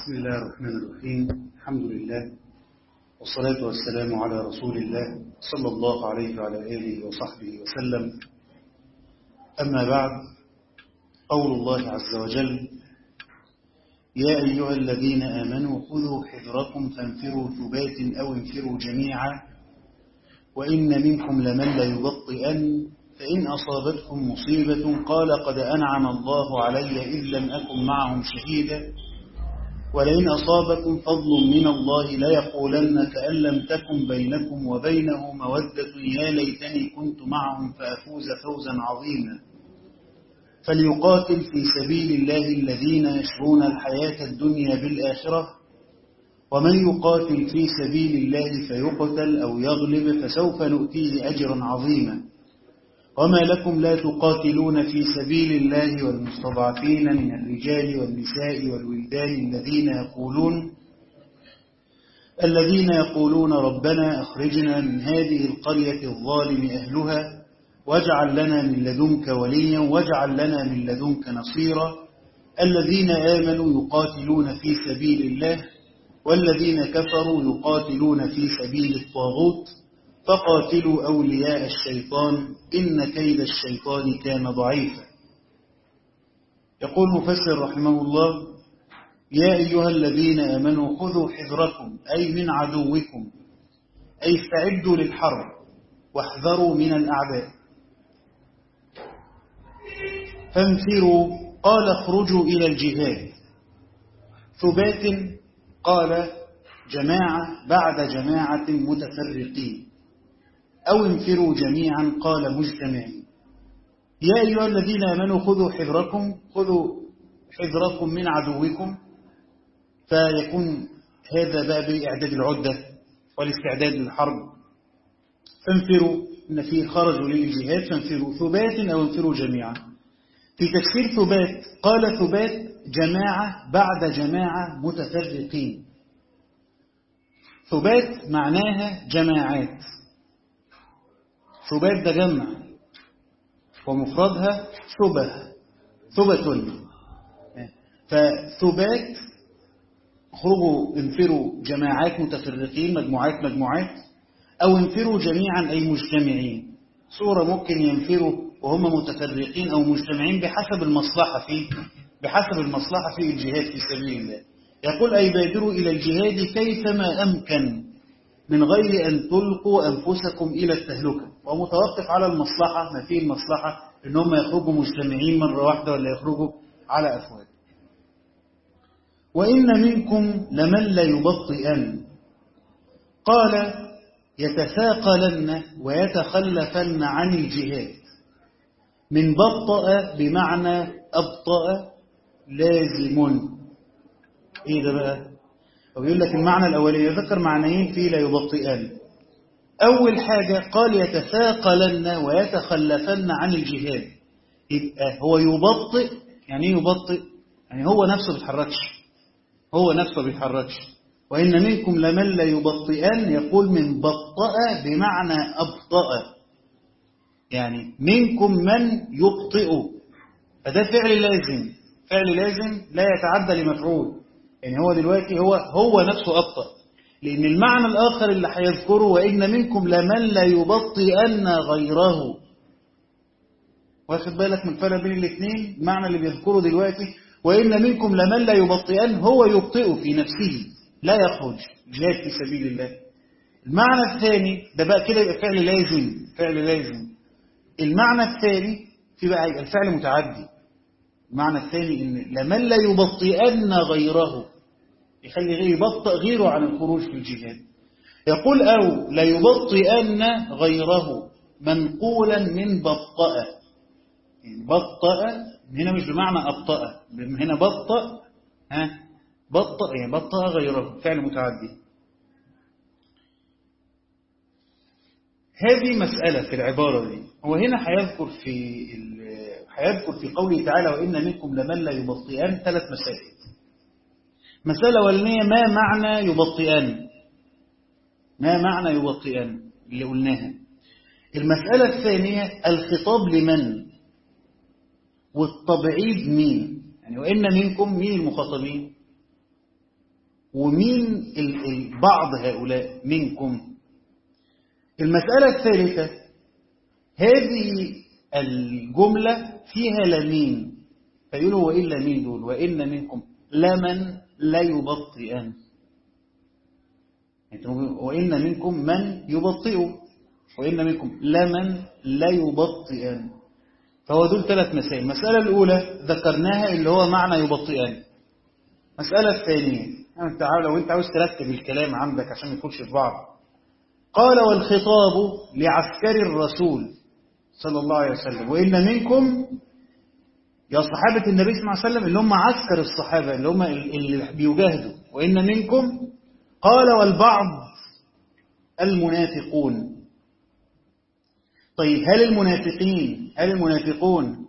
بسم الله الرحمن الرحيم الحمد لله والصلاة والسلام على رسول الله صلى الله عليه وعلى آله وصحبه وسلم أما بعد قول الله عز وجل يا أيها الذين آمنوا خذوا حذركم فانفروا ثبات أو انفروا جميعا وإن منكم لمن لا يبطئن فإن أصابتكم مصيبة قال قد أنعم الله علي إذ لم أكن معهم شهيدا ولئن أصابكم فضل من الله ليقولن كأن لم تكن بينكم وبينه مودة يا ليتني كنت معهم فأفوز فوزا عظيما فليقاتل في سبيل الله الذين يشرون الحياة الدنيا بالآخرة ومن يقاتل في سبيل الله فيقتل أو يغلب فسوف نؤتيه أجرا عظيما وما لكم لا تقاتلون في سبيل الله والمستضعفين من الرجال والنساء والولدان الذين يقولون الذين يقولون ربنا أخرجنا من هذه القرية الظالم أهلها واجعل لنا من لدنك وليا واجعل لنا من لدنك نصيرا الذين آمنوا يقاتلون في سبيل الله والذين كفروا يقاتلون في سبيل الطاغوت فقاتلوا أولياء الشيطان إن كيد الشيطان كان ضعيفا يقول مفسر رحمه الله يا أيها الذين آمنوا خذوا حذركم أي من عدوكم أي استعدوا للحرب واحذروا من الأعداء فانفروا قال اخرجوا إلى الجهاد ثبات قال جماعة بعد جماعة متفرقين أو انفروا جميعا قال مجتمعين يا أيها الذين آمنوا خذوا حذركم خذوا حذركم من عدوكم فيكون هذا بقى بإعداد العدة والاستعداد للحرب فانفروا إن فيه خرجوا للجهاد فانفروا ثبات أو انفروا جميعا في تفسير ثبات قال ثبات جماعة بعد جماعة متفرقين ثبات معناها جماعات ثبات ده جمع ومفردها ثبة ثبة فثبات اخرجوا انفروا جماعات متفرقين مجموعات مجموعات أو انفروا جميعا أي مجتمعين صورة ممكن ينفروا وهم متفرقين أو مجتمعين بحسب المصلحة في بحسب المصلحة في الجهاد في سبيل الله يقول أي بادروا إلى الجهاد كيفما أمكن من غير أن تلقوا أنفسكم إلى التهلكة ومتوقف على المصلحة ما فيه المصلحة إن هم يخرجوا مجتمعين مرة واحدة ولا يخرجوا على أفواج وإن منكم لمن لا يبطئن قال يتثاقلن ويتخلفن عن الجهاد من بطأ بمعنى أبطأ لازم إيه ده بقى وبيقول لك المعنى الأولي يذكر معنيين فيه لا يبطئان أول حاجة قال يتثاقلن ويتخلفن عن الجهاد يبقى هو يبطئ يعني ايه يبطئ يعني هو نفسه بيتحركش هو نفسه بيتحركش وإن منكم لمن لا يبطئن يقول من بطأ بمعنى أبطأ يعني منكم من يبطئ فده فعل لازم فعل لازم لا يتعدى لمفعول يعني هو دلوقتي هو هو نفسه أبطأ لأن المعنى الآخر اللي هيذكره وإن منكم لمن لا يبطئن غيره واخد بالك من الفرق بين الاثنين المعنى اللي بيذكره دلوقتي وإن منكم لمن لا يبطئن هو يبطئ في نفسه لا يخرج جهاد في سبيل الله المعنى الثاني ده بقى كده يبقى فعل لازم فعل لازم المعنى الثاني في بقى يبقى الفعل متعدي المعنى الثاني ان لمن لا يبطئن غيره يخلي غير يبطئ غيره عن الخروج في الجهاد يقول أو لا يبطئن غيره منقولا من بطأ يعني بطأ هنا مش بمعنى أبطأ هنا بطأ ها بطأ يعني بطأ غيره فعل متعدي هذه مسألة في العبارة دي هو هنا هيذكر في هيذكر في قوله تعالى وإن منكم لمن لا يبطئان ثلاث مسائل مسألة أولانية ما معنى يبطئان ما معنى يبطئان اللي قلناها المسألة الثانية الخطاب لمن والتبعيد مين يعني وإن منكم مين المخاطبين ومين بعض هؤلاء منكم المسألة الثالثة هذه الجملة فيها لمين فيقولوا وإلا مين دول وإن منكم لمن لا يبطئن وإن منكم من يبطئ وإن منكم لمن لا يبطئن فهو دول ثلاث مسائل المسألة الأولى ذكرناها اللي هو معنى يبطئن المسألة الثانية انت لو انت عاوز ترتب الكلام عندك عشان ما يكونش في بعض قال والخطاب لعسكر الرسول صلى الله عليه وسلم وإن منكم يا صحابة النبي صلى الله عليه وسلم اللي هم عسكر الصحابة اللي هم اللي بيجاهدوا وإن منكم قال والبعض المنافقون طيب هل المنافقين هل المنافقون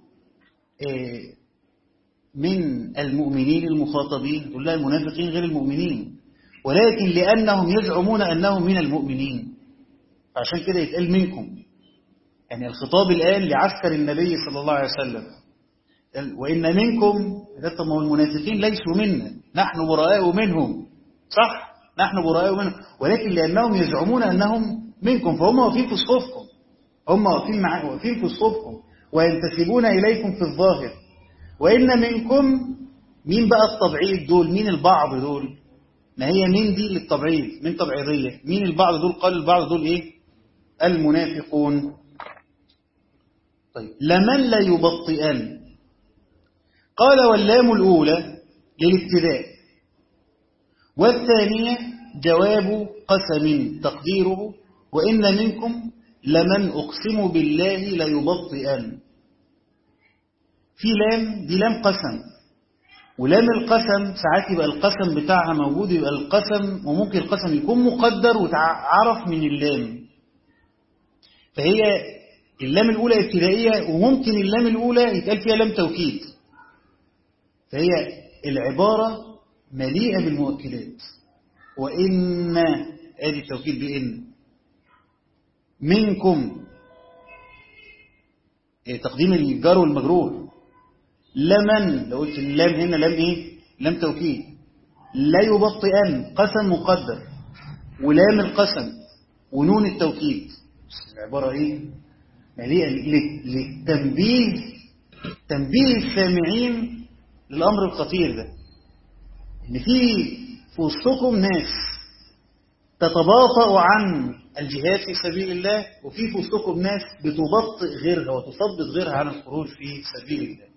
من المؤمنين المخاطبين تقول لا المنافقين غير المؤمنين ولكن لأنهم يزعمون أنهم من المؤمنين فعشان كده يتقال منكم يعني الخطاب الآن لعسكر النبي صلى الله عليه وسلم وإن منكم طب المنافقين ليسوا منا نحن براء منهم صح نحن براء منهم ولكن لأنهم يزعمون أنهم منكم فهم واقفين في صفوفكم هم واقفين واقفين في صفوفكم وينتسبون إليكم في الظاهر وإن منكم مين بقى التبعيض دول مين البعض دول ما هي مين دي للتبعيض من تبعيضية مين البعض دول قال البعض دول إيه المنافقون طيب لمن لا يبطئن قال واللام الأولى للابتداء والثانية جواب قسم تقديره وإن منكم لمن أقسم بالله ليبطئن في لام دي لام قسم ولام القسم ساعات يبقى القسم بتاعها موجود يبقى القسم وممكن القسم يكون مقدر وتعرف من اللام فهي اللام الأولى ابتدائية وممكن اللام الأولى يتقال فيها لام توكيد فهي العبارة مليئة بالمؤكدات وإن آدي التوكيد بإن منكم تقديم الجار والمجرور لمن لو قلت اللام هنا لام ايه لام توكيد لا يبطئن قسم مقدر ولام القسم ونون التوكيد العبارة ايه مليئة للتنبيه تنبيه السامعين للأمر الخطير ده إن في في وسطكم ناس تتباطأ عن الجهاد في سبيل الله وفي في وسطكم ناس بتبطئ غيرها وتصدد غيرها عن الخروج في سبيل الله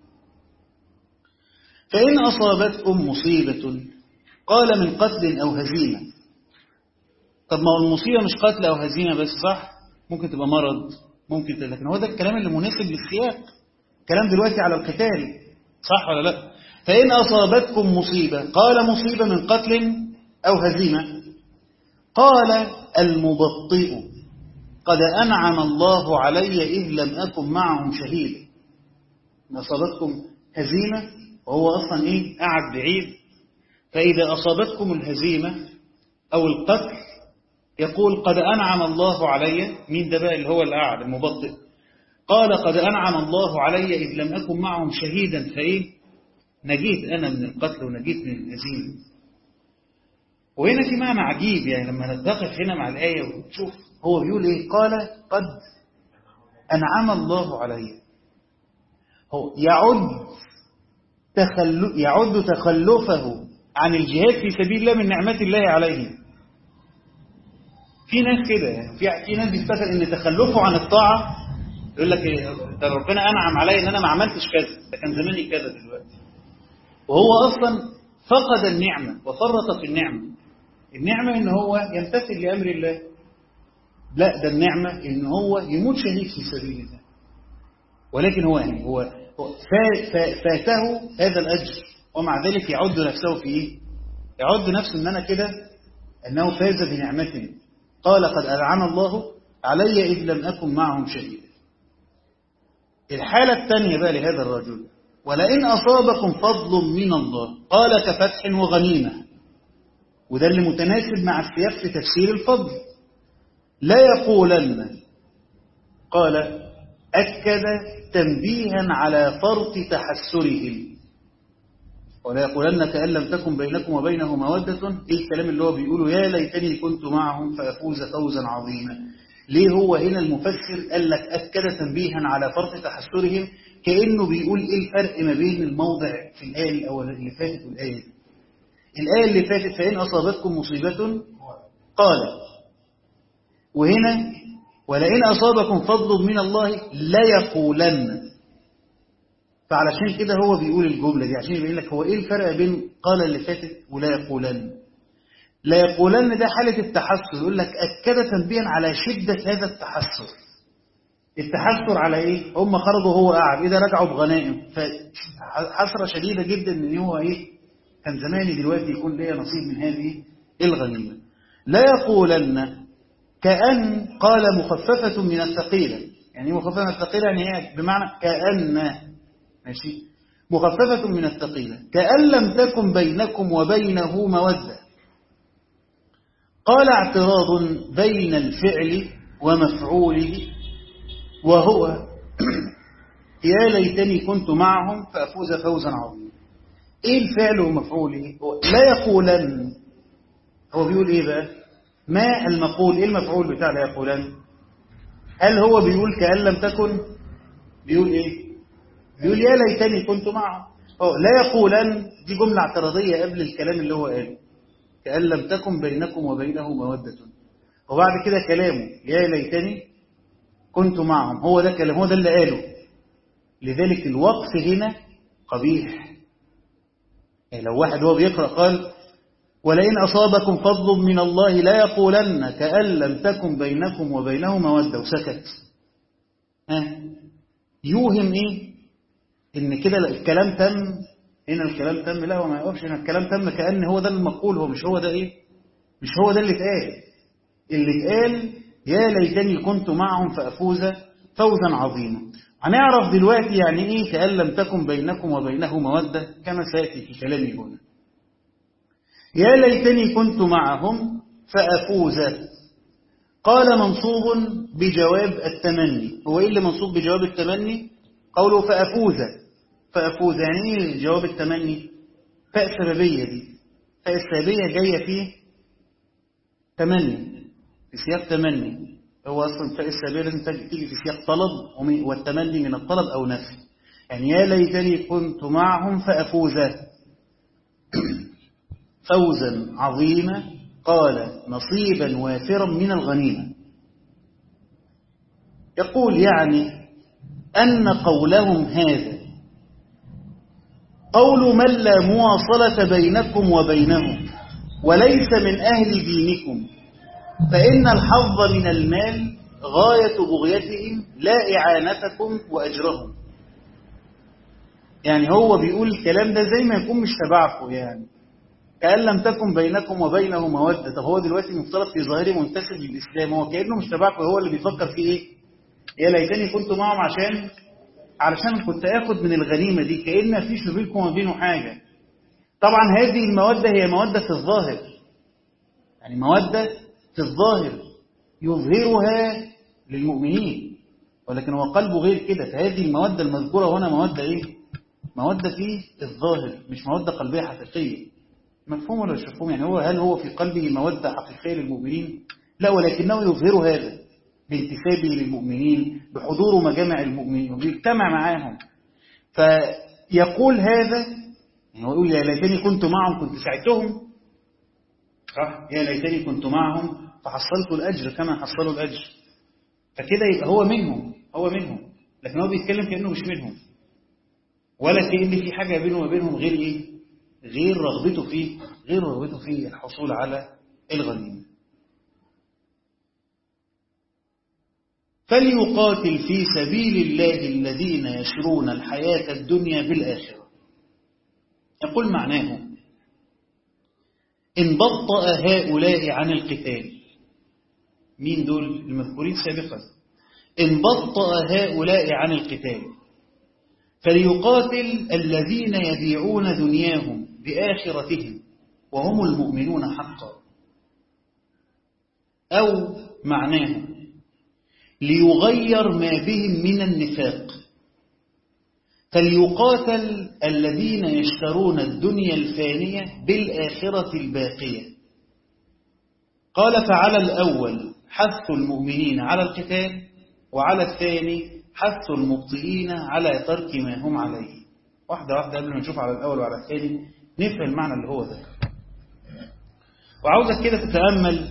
فإن أصابتكم مصيبة قال من قتل أو هزيمة طب ما هو المصيبة مش قتل أو هزيمة بس صح ممكن تبقى مرض ممكن تبقى لكن هو ده الكلام اللي مناسب للسياق كلام دلوقتي على القتال صح ولا لا فإن أصابتكم مصيبة قال مصيبة من قتل أو هزيمة قال المبطئ قد أنعم الله علي إذ لم أكن معهم شهيدا إن أصابتكم هزيمة وهو أصلا إيه قاعد بعيد فإذا أصابتكم الهزيمة أو القتل يقول قد أنعم الله علي مين ده بقى اللي هو القاعد المبطئ قال قد أنعم الله علي إذ لم أكن معهم شهيدا فإيه نجيت أنا من القتل ونجيت من الهزيمة وهنا في معنى عجيب يعني لما نتقف هنا مع الآية ونشوف هو بيقول إيه قال قد أنعم الله علي هو يعد تخلف يعد تخلفه عن الجهاد في سبيل الله من نعمات الله عليه في ناس كده يعني في في ناس بتفتكر ان تخلفه عن الطاعه يقول لك ده ربنا انعم عليا ان انا ما عملتش كذا ده كان زماني كذا دلوقتي وهو اصلا فقد النعمه وفرط في النعمه النعمه ان هو يمتثل لامر الله لا ده النعمه ان هو يموت شهيد في سبيل الله ولكن هو يعني هو فاته هذا الأجر ومع ذلك يعد نفسه في إيه؟ يعد نفسه أن أنا كده أنه فاز بنعمة قال قد ألعن الله علي إذ لم أكن معهم شهيدا الحالة الثانية بقى لهذا الرجل ولئن أصابكم فضل من الله قال كفتح وغنيمة وده اللي متناسب مع السياق في تفسير الفضل لا يقولن قال أكد تنبيها على فرط تحسرهم ولا يقولن كأن لم تكن بينكم وبينه مودة إيه الكلام اللي هو بيقوله يا ليتني كنت معهم فأفوز فوزا عظيما ليه هو هنا المفسر قال لك أكد تنبيها على فرط تحسرهم كأنه بيقول إيه الفرق ما بين الموضع في الآية الأول اللي فاتت والآية دي الآية اللي فاتت فإن أصابتكم مصيبة قال وهنا ولئن أصابكم فضل من الله ليقولن فعلشان كده هو بيقول الجملة دي عشان يبين لك هو إيه الفرق بين قال اللي فاتت ولا يقولن لا يقولن ده حالة التحسر يقول لك أكد تنبيها على شدة هذا التحسر التحسر على إيه هم خرجوا هو قاعد إذا رجعوا بغنائم فحسرة شديدة جدا إن هو إيه كان زماني دلوقتي يكون ليا نصيب من هذه الغنيمة لا يقولن كأن قال مخففة من الثقيلة يعني مخففة من الثقيلة يعني هي بمعنى كأن ماشي مخففة من الثقيلة كأن لم تكن بينكم وبينه مودة قال اعتراض بين الفعل ومفعوله وهو يا ليتني كنت معهم فأفوز فوزا عظيما ايه الفعل ومفعوله لا يقولن هو بيقول ايه بقى ما المقول ايه المفعول بتاع لا يقولن هل هو بيقول كأن لم تكن بيقول ايه بيقول يا ليتني كنت معهم لا يقولن دي جملة اعتراضية قبل الكلام اللي هو قاله كأن لم تكن بينكم وبينه مودة وبعد كده كلامه يا ليتني كنت معهم هو ده كلام هو ده اللي قاله لذلك الوقف هنا قبيح يعني لو واحد هو بيقرأ قال ولئن أصابكم فضل من الله لا يقولن كأن لم تكن بينكم وبينه مودة وسكت ها يوهم ايه ان كده الكلام تم هنا الكلام تم لا هو ما يقفش هنا الكلام تم كأن هو ده المقول هو مش هو ده ايه مش هو ده اللي اتقال اللي اتقال يا ليتني كنت معهم فأفوز فوزا عظيما هنعرف دلوقتي يعني ايه كأن لم تكن بينكم وبينه مودة كما سيأتي في كلامي هنا يا ليتني كنت معهم فأفوز قال منصوب بجواب التمني هو ايه اللي منصوب بجواب التمني قوله فأفوز فأفوز يعني ايه جواب التمني فاء سببية دي فاء السببية جاية فيه تمني في سياق تمني هو أصلا فاء السببية لازم تيجي في سياق طلب والتمني من الطلب أو نفي يعني يا ليتني كنت معهم فأفوز فوزا عظيما قال نصيبا وافرا من الغنيمة يقول يعني أن قولهم هذا قول من لا مواصلة بينكم وبينهم وليس من أهل دينكم فإن الحظ من المال غاية بغيتهم لا إعانتكم وأجرهم يعني هو بيقول الكلام ده زي ما يكون مش تبعكم يعني كأن لم تكن بينكم وبينه مودة طب هو دلوقتي مفترض في ظاهره منتسب للإسلام هو كأنه مش تبعكم هو اللي بيفكر في إيه يا ليتني كنت معهم عشان علشان كنت آخد من الغنيمة دي كأن ما فيش بينكم وبينه حاجة طبعا هذه المودة هي مودة في الظاهر يعني مودة في الظاهر يظهرها للمؤمنين ولكن هو قلبه غير كده فهذه المودة المذكورة هنا مودة إيه مودة في الظاهر مش مودة قلبية حقيقية مفهوم ولا مش مفهوم يعني هو هل هو في قلبه مودة حقيقية للمؤمنين لا ولكنه يظهر هذا بانتسابه للمؤمنين بحضوره مجامع المؤمنين وبيجتمع معاهم فيقول هذا يعني هو يقول يا ليتني كنت معهم كنت ساعدتهم صح يا ليتني كنت معهم فحصلت الأجر كما حصلوا الأجر فكده يبقى هو منهم هو منهم لكن هو بيتكلم كأنه مش منهم ولا كأن في حاجة بينه وبينهم غير إيه غير رغبته فيه غير رغبته في الحصول على الغنيمة فليقاتل في سبيل الله الذين يشرون الحياة الدنيا بالآخرة يقول معناه إن بطأ هؤلاء عن القتال مين دول المذكورين سابقا إن بطأ هؤلاء عن القتال فليقاتل الذين يبيعون دنياهم بآخرتهم وهم المؤمنون حقا أو معناه ليغير ما بهم من النفاق فليقاتل الذين يشترون الدنيا الفانية بالآخرة الباقية قال فعلى الأول حث المؤمنين على القتال وعلى الثاني حث المبطئين على ترك ما هم عليه واحدة واحدة قبل ما نشوف على الأول وعلى الثاني نفهم المعنى اللي هو ذكر وعاوزك كده تتأمل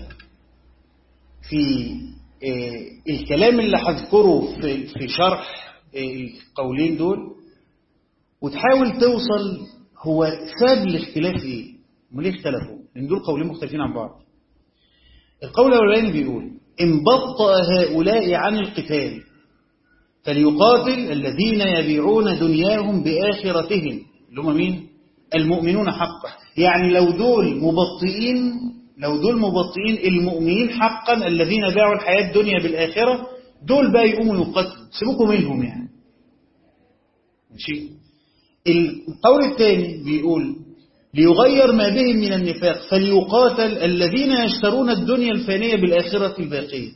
في الكلام اللي هذكره في في شرح القولين دول وتحاول توصل هو سبب الاختلاف ايه؟ هم ليه اختلفوا؟ لان دول قولين مختلفين عن بعض. القول الاولاني بيقول ان بطأ هؤلاء عن القتال فليقاتل الذين يبيعون دنياهم بآخرتهم اللي هم مين؟ المؤمنون حقا يعني لو دول مبطئين لو دول مبطئين المؤمنين حقا الذين باعوا الحياة الدنيا بالآخرة دول بقى يقوموا يقتلوا سيبوكم منهم يعني ماشي القول الثاني بيقول ليغير ما بهم من النفاق فليقاتل الذين يشترون الدنيا الفانية بالآخرة الباقية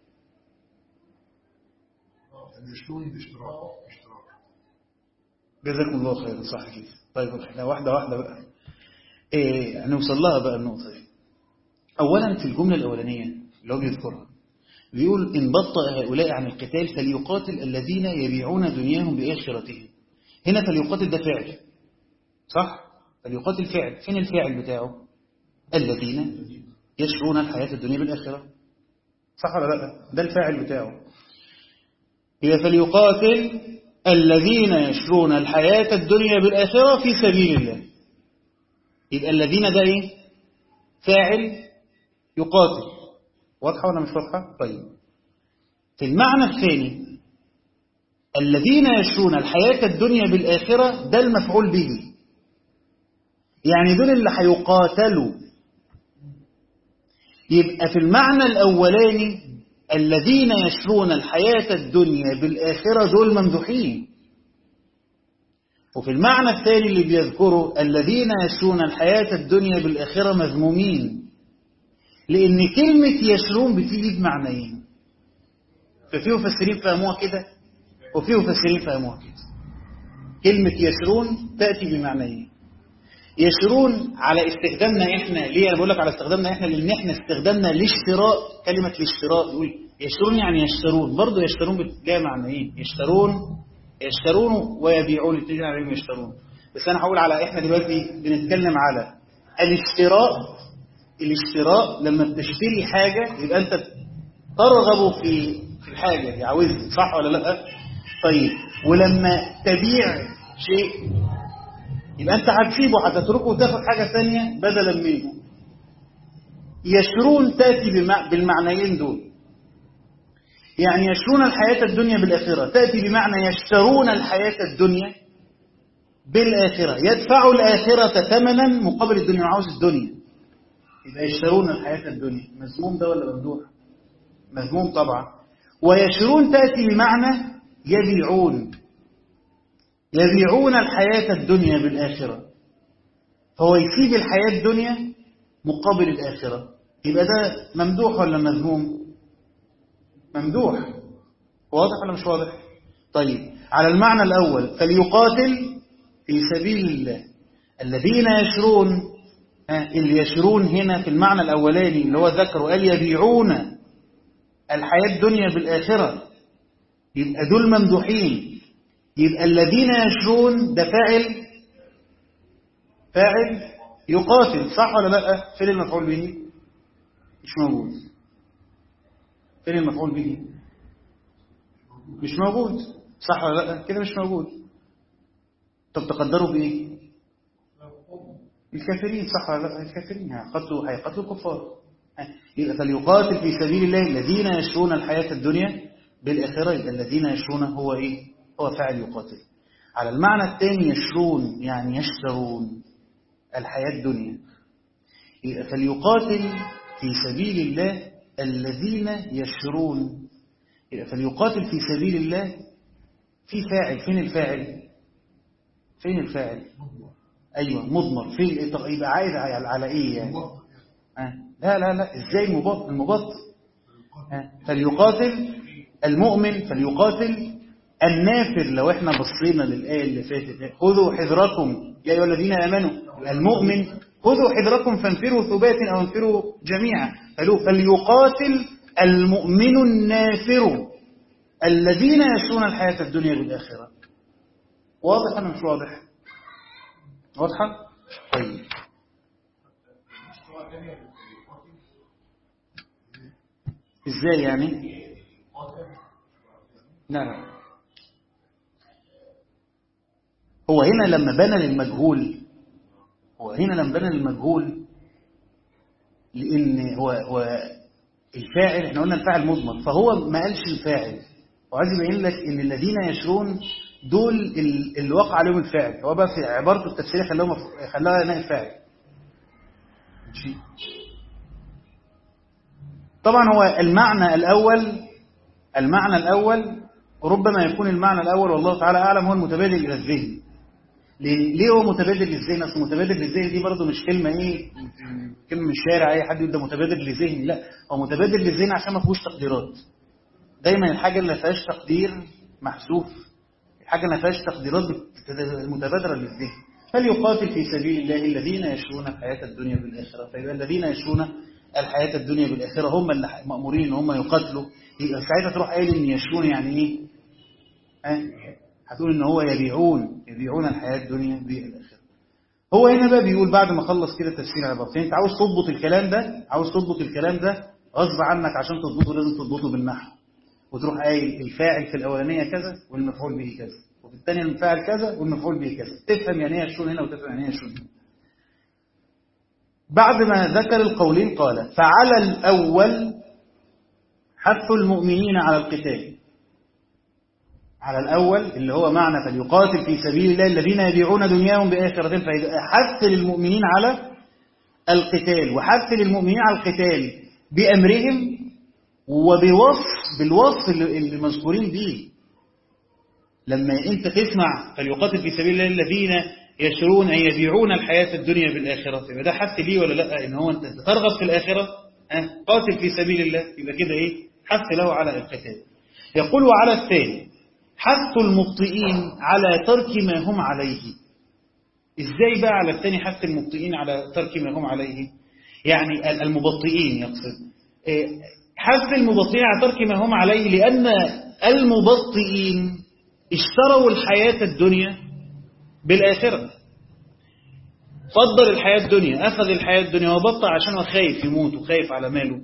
جزاكم الله خيرا صح كده طيب احنا واحدة واحدة بقى ايه هنوصل لها بقى النقطة دي أولا في الجملة الأولانية اللي هو بيذكرها بيقول إن بطأ هؤلاء عن القتال فليقاتل الذين يبيعون دنياهم بآخرتهم هنا فليقاتل ده فعل صح؟ فليقاتل فعل فين الفاعل بتاعه؟ الذين يشرون الحياة الدنيا بالآخرة صح ولا لا؟ ده الفاعل بتاعه هي فليقاتل الذين يشرون الحياة الدنيا بالآخرة في سبيل الله يبقى الذين ده ايه؟ فاعل يقاتل واضحة ولا مش واضحة؟ طيب في المعنى الثاني الذين يشرون الحياة الدنيا بالآخرة ده المفعول به يعني دول اللي هيقاتلوا يبقى في المعنى الأولاني الذين يشرون الحياة الدنيا بالآخرة دول ممدوحين وفي المعنى الثاني اللي بيذكره الذين يشرون الحياة الدنيا بالآخرة مذمومين لأن كلمة يشرون بتيجي بمعنيين ففي مفسرين فهموها كده وفي مفسرين فهموها كده كلمة يشرون تأتي بمعنيين يشرون على استخدامنا احنا ليه انا بقول لك على استخدامنا احنا لان احنا استخدامنا للشراء كلمة الاشتراء يقول يشترون يعني يشترون برضه يشترون ليها معنيين يشترون يشترون ويبيعون التجارة عليهم يشترون بس انا هقول على احنا دلوقتي بنتكلم على الاشتراء الاشتراء لما بتشتري حاجة يبقى انت ترغب في في الحاجة دي عاوزها صح ولا لا طيب ولما تبيع شيء يبقى انت هتسيبه هتتركه وتاخد حاجة ثانية بدلا منه يشرون تأتي بالمعنيين دول يعني يشرون الحياة الدنيا بالآخرة تأتي بمعنى يشترون الحياة الدنيا بالآخرة يدفعوا الآخرة ثمنا مقابل الدنيا عاوز الدنيا يبقى يشترون الحياة الدنيا مذموم ده ولا ممدوح مذموم طبعا ويشرون تأتي بمعنى يبيعون يبيعون الحياة الدنيا بالآخرة فهو يسيب الحياة الدنيا مقابل الآخرة يبقى ده ممدوح ولا مذموم ممدوح واضح ولا مش واضح طيب على المعنى الأول فليقاتل في سبيل الله الذين يشرون اللي يشرون هنا في المعنى الأولاني اللي هو ذكره قال يبيعون الحياة الدنيا بالآخرة يبقى دول ممدوحين يبقى الذين يشرون ده فاعل فاعل يقاتل صح ولا لا فين المفعول به مش موجود فين المفعول به مش موجود صح ولا لا كده مش موجود طب تقدروا بايه الكافرين صح ولا لا الكافرين هيقتلوا هيقتلوا الكفار يبقى فليقاتل في سبيل الله الذين يشرون الحياة الدنيا بالآخرة يبقى الذين يشرون هو ايه هو فاعل يقاتل على المعنى الثاني يشرون يعني يشترون الحياة الدنيا يبقى فليقاتل في سبيل الله الذين يشرون يبقى فليقاتل في سبيل الله في فاعل فين الفاعل فين الفاعل ايوه مضمر في يبقى عايز على ايه يعني آه. لا لا لا ازاي المبطل المبطل آه. فليقاتل المؤمن فليقاتل النافر لو احنا بصينا للآية اللي فاتت خذوا حذركم يا أيها الذين آمنوا المؤمن خذوا حذركم فانفروا ثبات أو انفروا جميعا قالوا فليقاتل المؤمن النافر الذين يشرون الحياة الدنيا بالآخرة واضح أنا مش واضح واضحة طيب ازاي يعني نعم هو هنا لما بنى للمجهول هو هنا لما بنى للمجهول لان هو هو الفاعل احنا قلنا الفاعل مضمر فهو ما قالش الفاعل وعايز يبين لك ان الذين يشرون دول اللي وقع عليهم الفاعل هو بقى في عبارته التفسيريه خلاهم خلاها نائب فاعل ماشي طبعا هو المعنى الأول المعنى الأول ربما يكون المعنى الأول والله تعالى أعلم هو المتبادل إلى الذهن ليه هو متبادل للذهن أصل متبادل للذهن دي برضه مش كلمة إيه كلمة من الشارع أي حد يقول ده متبادل للذهن لا هو متبادل للذهن عشان ما فيهوش تقديرات دايما الحاجة اللي ما فيهاش تقدير محذوف الحاجة اللي ما فيهاش تقديرات متبادرة للذهن فليقاتل في سبيل الله الذين يشرون الحياة الدنيا بالآخرة فيبقى الذين يشرون الحياة الدنيا بالآخرة هم اللي مأمورين ان هم يقاتلوا يبقى ساعتها تروح قايل ان يشرون يعني ايه ها هتقول ان هو يبيعون يبيعون الحياة الدنيا بالآخرة هو هنا بقى بيقول بعد ما خلص كده تفسير عبارتين انت عاوز تضبط الكلام ده عاوز تضبط الكلام ده غصب عنك عشان تضبطه لازم تضبطه بالنحو وتروح قايل الفاعل في الأولانية كذا والمفعول به كذا وفي الثانية الفاعل كذا والمفعول به كذا تفهم يعني ايه يشرون هنا وتفهم يعني ايه يشرون هنا بعد ما ذكر القولين قال فعلى الأول حث المؤمنين على القتال على الأول اللي هو معنى فليقاتل في سبيل الله الذين يبيعون دنياهم بآخرة فحث للمؤمنين على القتال وحث للمؤمنين على القتال بأمرهم وبوصف بالوصف اللي مذكورين به لما انت تسمع فليقاتل في سبيل الله الذين يشرون أن يبيعون الحياة الدنيا بالآخرة يبقى ده حث ليه ولا لا إن هو أنت ترغب في الآخرة أه؟ قاتل في سبيل الله يبقى كده إيه حث له على القتال يقول وعلى الثاني حث المبطئين على ترك ما هم عليه إزاي بقى على الثاني حث المبطئين على ترك ما هم عليه يعني المبطئين يقصد حث المبطئين على ترك ما هم عليه لأن المبطئين اشتروا الحياة الدنيا بالآخرة فضل الحياة الدنيا أخذ الحياة الدنيا وبطأ عشان هو خايف يموت وخايف على ماله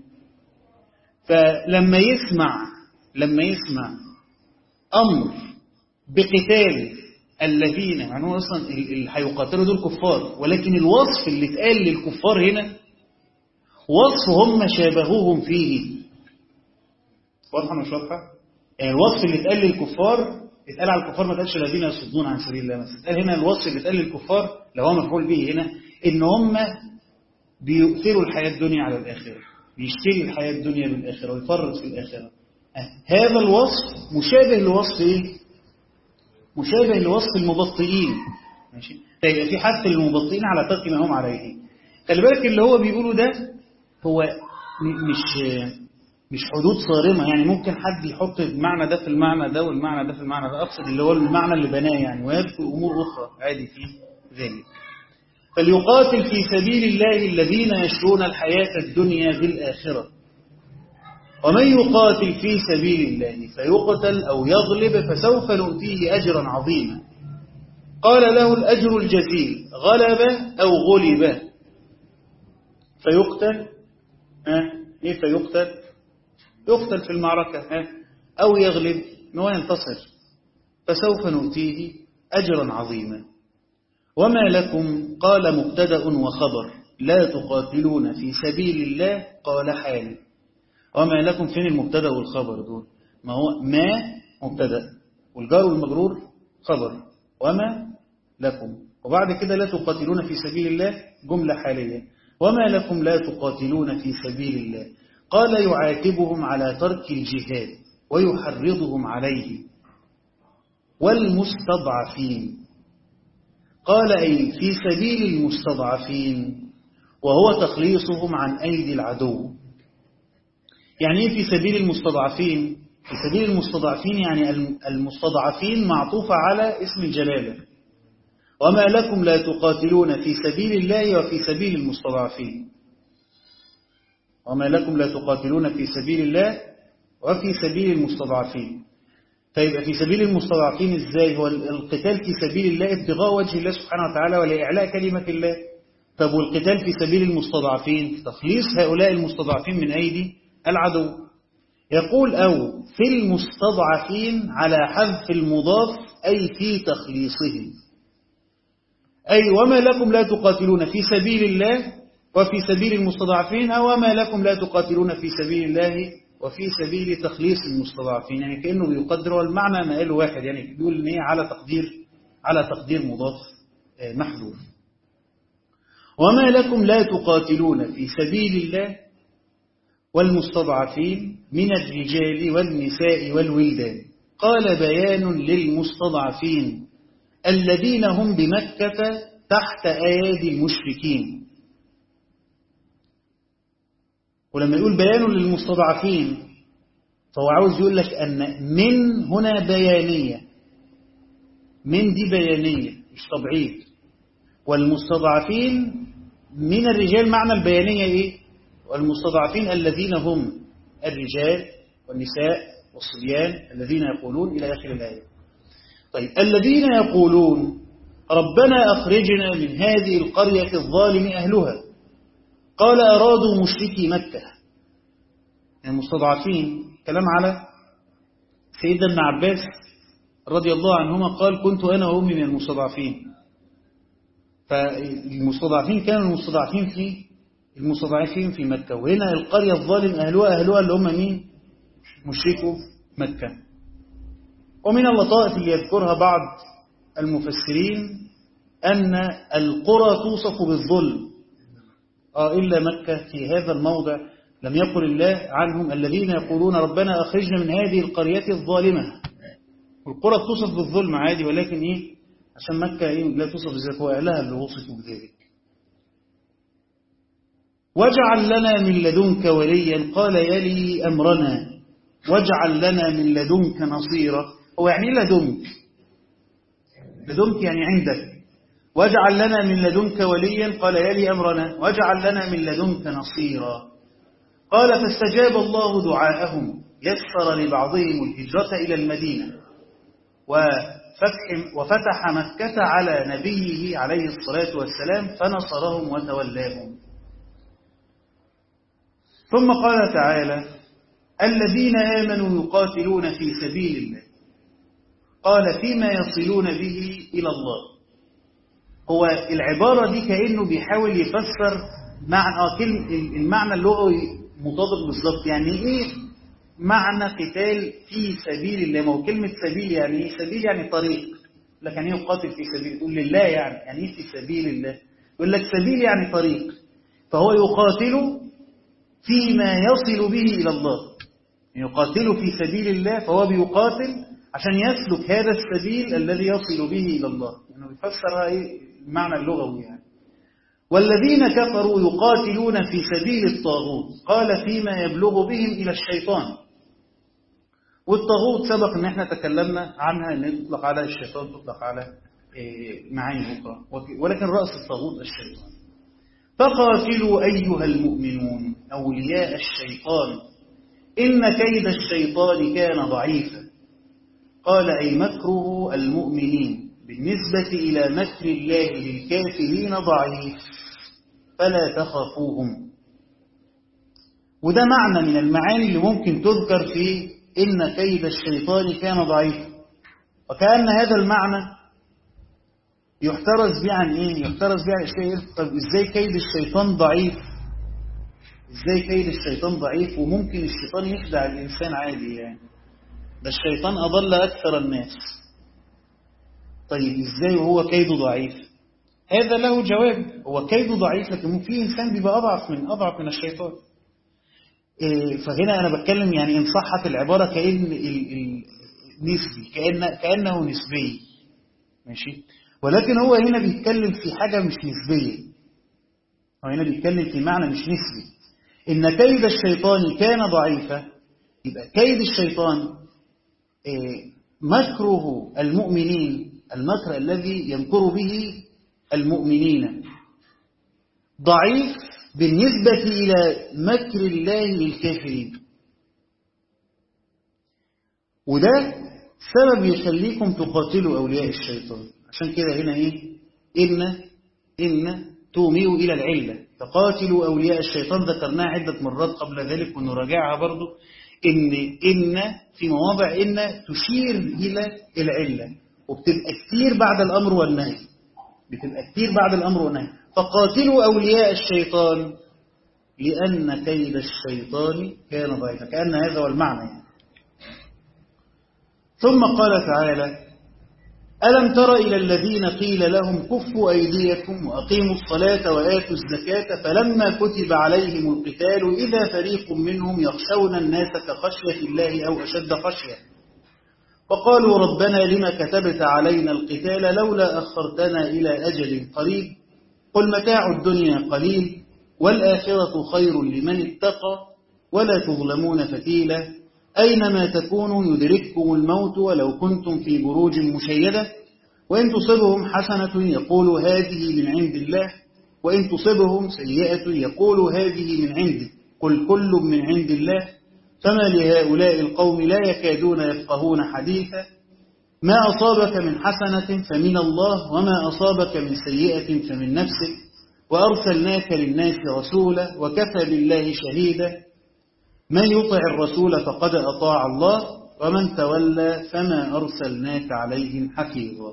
فلما يسمع لما يسمع أمر بقتال الذين يعني هو أصلا اللي هيقاتلوا دول كفار ولكن الوصف اللي اتقال للكفار هنا وصف هم شابهوهم فيه واضحة مش واضحة؟ يعني الوصف اللي اتقال للكفار اتقال على الكفار ما اتقالش الذين يصدون عن سبيل الله مثلا اتقال هنا الوصف اللي اتقال للكفار لو هو مفعول به هنا ان هم بيؤثروا الحياة الدنيا على الآخرة بيشتري الحياة الدنيا بالآخرة ويفرط في الآخرة هذا الوصف مشابه لوصف ايه مشابه لوصف المبطئين ماشي فيبقى في حث للمبطئين على ترك ما هم عليه خلي بالك اللي هو بيقوله ده هو مش مش حدود صارمة يعني ممكن حد يحط المعنى ده في المعنى ده والمعنى ده في المعنى ده أقصد اللي هو المعنى اللي بناه يعني ويذكر أمور أخرى عادي في ذلك فليقاتل في سبيل الله الذين يشرون الحياة الدنيا بالآخرة ومن يقاتل في سبيل الله فيقتل أو يغلب فسوف نؤتيه أجرا عظيما قال له الأجر الجزيل غلب أو غلب فيقتل ها إيه فيقتل يقتل في المعركة ها أو يغلب هو ينتصر فسوف نؤتيه أجرا عظيما وما لكم قال مبتدا وخبر لا تقاتلون في سبيل الله قال حال وما لكم فين المبتدا والخبر دول ما هو ما مبتدا والجار والمجرور خبر وما لكم وبعد كده لا تقاتلون في سبيل الله جملة حالية وما لكم لا تقاتلون في سبيل الله قال يعاتبهم على ترك الجهاد ويحرضهم عليه والمستضعفين قال أي في سبيل المستضعفين وهو تخليصهم عن أيدي العدو يعني إيه في سبيل المستضعفين في سبيل المستضعفين يعني المستضعفين معطوفة على اسم الجلالة وما لكم لا تقاتلون في سبيل الله وفي سبيل المستضعفين وما لكم لا تقاتلون في سبيل الله وفي سبيل المستضعفين طيب في سبيل المستضعفين ازاي هو القتال في سبيل الله ابتغاء وجه الله سبحانه وتعالى ولإعلاء كلمة الله طب والقتال في سبيل المستضعفين تخليص هؤلاء المستضعفين من أيدي العدو يقول أو في المستضعفين على حذف المضاف أي في تخليصهم أي وما لكم لا تقاتلون في سبيل الله وفي سبيل المستضعفين أو وما لكم لا تقاتلون في سبيل الله وفي سبيل تخليص المستضعفين يعني كأنه بيقدر والمعنى ما قاله واحد يعني بيقول ان هي على تقدير على تقدير مضاف محذوف وما لكم لا تقاتلون في سبيل الله والمستضعفين من الرجال والنساء والولدان قال بيان للمستضعفين الذين هم بمكة تحت أيادي المشركين ولما يقول بيان للمستضعفين فهو عاوز يقول لك أن من هنا بيانية من دي بيانية مش تبعيد والمستضعفين من الرجال معنى البيانية إيه والمستضعفين الذين هم الرجال والنساء والصبيان الذين يقولون إلى آخر الآية طيب الذين يقولون ربنا أخرجنا من هذه القرية الظالم أهلها قال أرادوا مشركي مكة المستضعفين كلام على سيدنا ابن عباس رضي الله عنهما قال كنت أنا وأمي من المستضعفين فالمستضعفين كانوا المستضعفين في المستضعفين في مكة وهنا القرية الظالم أهلها أهلها اللي هم مين مشركوا مكة ومن اللطائف اللي يذكرها بعض المفسرين أن القرى توصف بالظلم آه إلا مكة في هذا الموضع لم يقل الله عنهم الذين يقولون ربنا أخرجنا من هذه القرية الظالمة والقرى توصف بالظلم عادي ولكن إيه عشان مكة إيه لا توصف بذلك هو أهلها اللي وصفوا بذلك واجعل لنا من لدنك وليا قال يلي أمرنا واجعل لنا من لدنك نصيرا هو يعني لدنك لدنك يعني عندك واجعل لنا من لدنك وليا قال يلي أمرنا واجعل لنا من لدنك نصيرا قال فاستجاب الله دعاءهم يسر لبعضهم الهجرة إلى المدينة وفتح, وفتح مكة على نبيه عليه الصلاة والسلام فنصرهم وتولاهم ثم قال تعالى الذين آمنوا يقاتلون في سبيل الله قال فيما يصلون به إلى الله هو العبارة دي كأنه بيحاول يفسر معنى كلمة المعنى اللغوي مطابق بالظبط يعني ايه معنى قتال في سبيل الله ما هو كلمة سبيل يعني ايه سبيل يعني طريق لك يعني ايه يقاتل في سبيل يقول لله يعني يعني ايه في سبيل الله يقول لك سبيل يعني طريق فهو يقاتل فيما يصل به إلى الله يقاتل في سبيل الله فهو بيقاتل عشان يسلك هذا السبيل الذي يصل به إلى الله يعني بيفسرها ايه المعنى اللغوي يعني والذين كفروا يقاتلون في سبيل الطاغوت قال فيما يبلغ بهم إلى الشيطان والطاغوت سبق ان احنا تكلمنا عنها ان تطلق على الشيطان تطلق على معاني أخرى ولكن رأس الطاغوت الشيطان فقاتلوا أيها المؤمنون أولياء الشيطان إن كيد الشيطان كان ضعيفا قال أي مكره المؤمنين بالنسبة إلى مكر الله للكافرين ضعيف فلا تخافوهم وده معنى من المعاني اللي ممكن تذكر في إن كيد الشيطان كان ضعيفا وكأن هذا المعنى يحترز به عن إيه؟ يحترز به عن إشياء طب إزاي كيد الشيطان ضعيف إزاي كيد الشيطان ضعيف وممكن الشيطان يخدع الإنسان عادي يعني ده الشيطان أضل أكثر الناس طيب إزاي وهو كيده ضعيف هذا له جواب هو كيده ضعيف لكن في إنسان بيبقى أضعف من أضعف من الشيطان إيه فهنا أنا بتكلم يعني إن صحت العبارة كأن نسبي كأن كأنه نسبي ماشي ولكن هو هنا بيتكلم في حاجة مش نسبية هو هنا بيتكلم في معنى مش نسبي إن كيد الشيطان كان ضعيفا يبقى كيد الشيطان مكره المؤمنين المكر الذي يمكر به المؤمنين ضعيف بالنسبة إلى مكر الله للكافرين وده سبب يخليكم تقاتلوا أولياء الشيطان عشان كده هنا إيه إن إن تومئوا إلى العلة فقاتلوا أولياء الشيطان ذكرناها عدة مرات قبل ذلك ونراجعها برضو إن إن في مواضع إن تشير إلى العلة وبتبقى كتير بعد الأمر والنهي بتبقى كتير بعد الأمر والنهي فقاتلوا أولياء الشيطان لأن كيد الشيطان كان ضعيفا كأن هذا هو المعنى يعني. ثم قال تعالى ألم تر إلى الذين قيل لهم كفوا أيديكم وأقيموا الصلاة وآتوا الزكاة فلما كتب عليهم القتال إذا فريق منهم يخشون الناس كخشية الله أو أشد خشية وقالوا ربنا لما كتبت علينا القتال لولا أخرتنا إلى أجل قريب قل متاع الدنيا قليل والآخرة خير لمن اتقى ولا تظلمون فتيلا أينما تكونوا يدرككم الموت ولو كنتم في بروج مشيدة وإن تصبهم حسنة يقول هذه من عند الله وإن تصبهم سيئة يقول هذه من عندي قل كل من عند الله فما لهؤلاء القوم لا يكادون يفقهون حديثا ما أصابك من حسنة فمن الله وما أصابك من سيئة فمن نفسك وأرسلناك للناس رسولا وكفى بالله شهيدا من يطع الرسول فقد أطاع الله ومن تولى فما أرسلناك عليهم حفيظا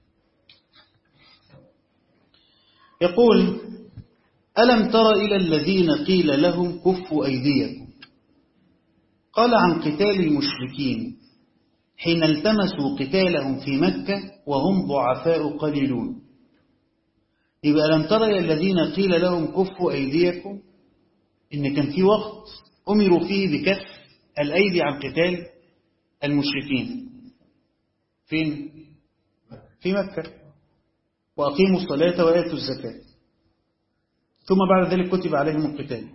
يقول ألم تر إلى الذين قيل لهم كفوا أيديكم قال عن قتال المشركين حين التمسوا قتالهم في مكة وهم ضعفاء قليلون يبقى لم تر إلى الذين قيل لهم كفوا أيديكم إن كان في وقت أمروا فيه بكف الأيدي عن قتال المشركين فين؟ في مكة وأقيموا الصلاة وآتوا الزكاة ثم بعد ذلك كتب عليهم القتال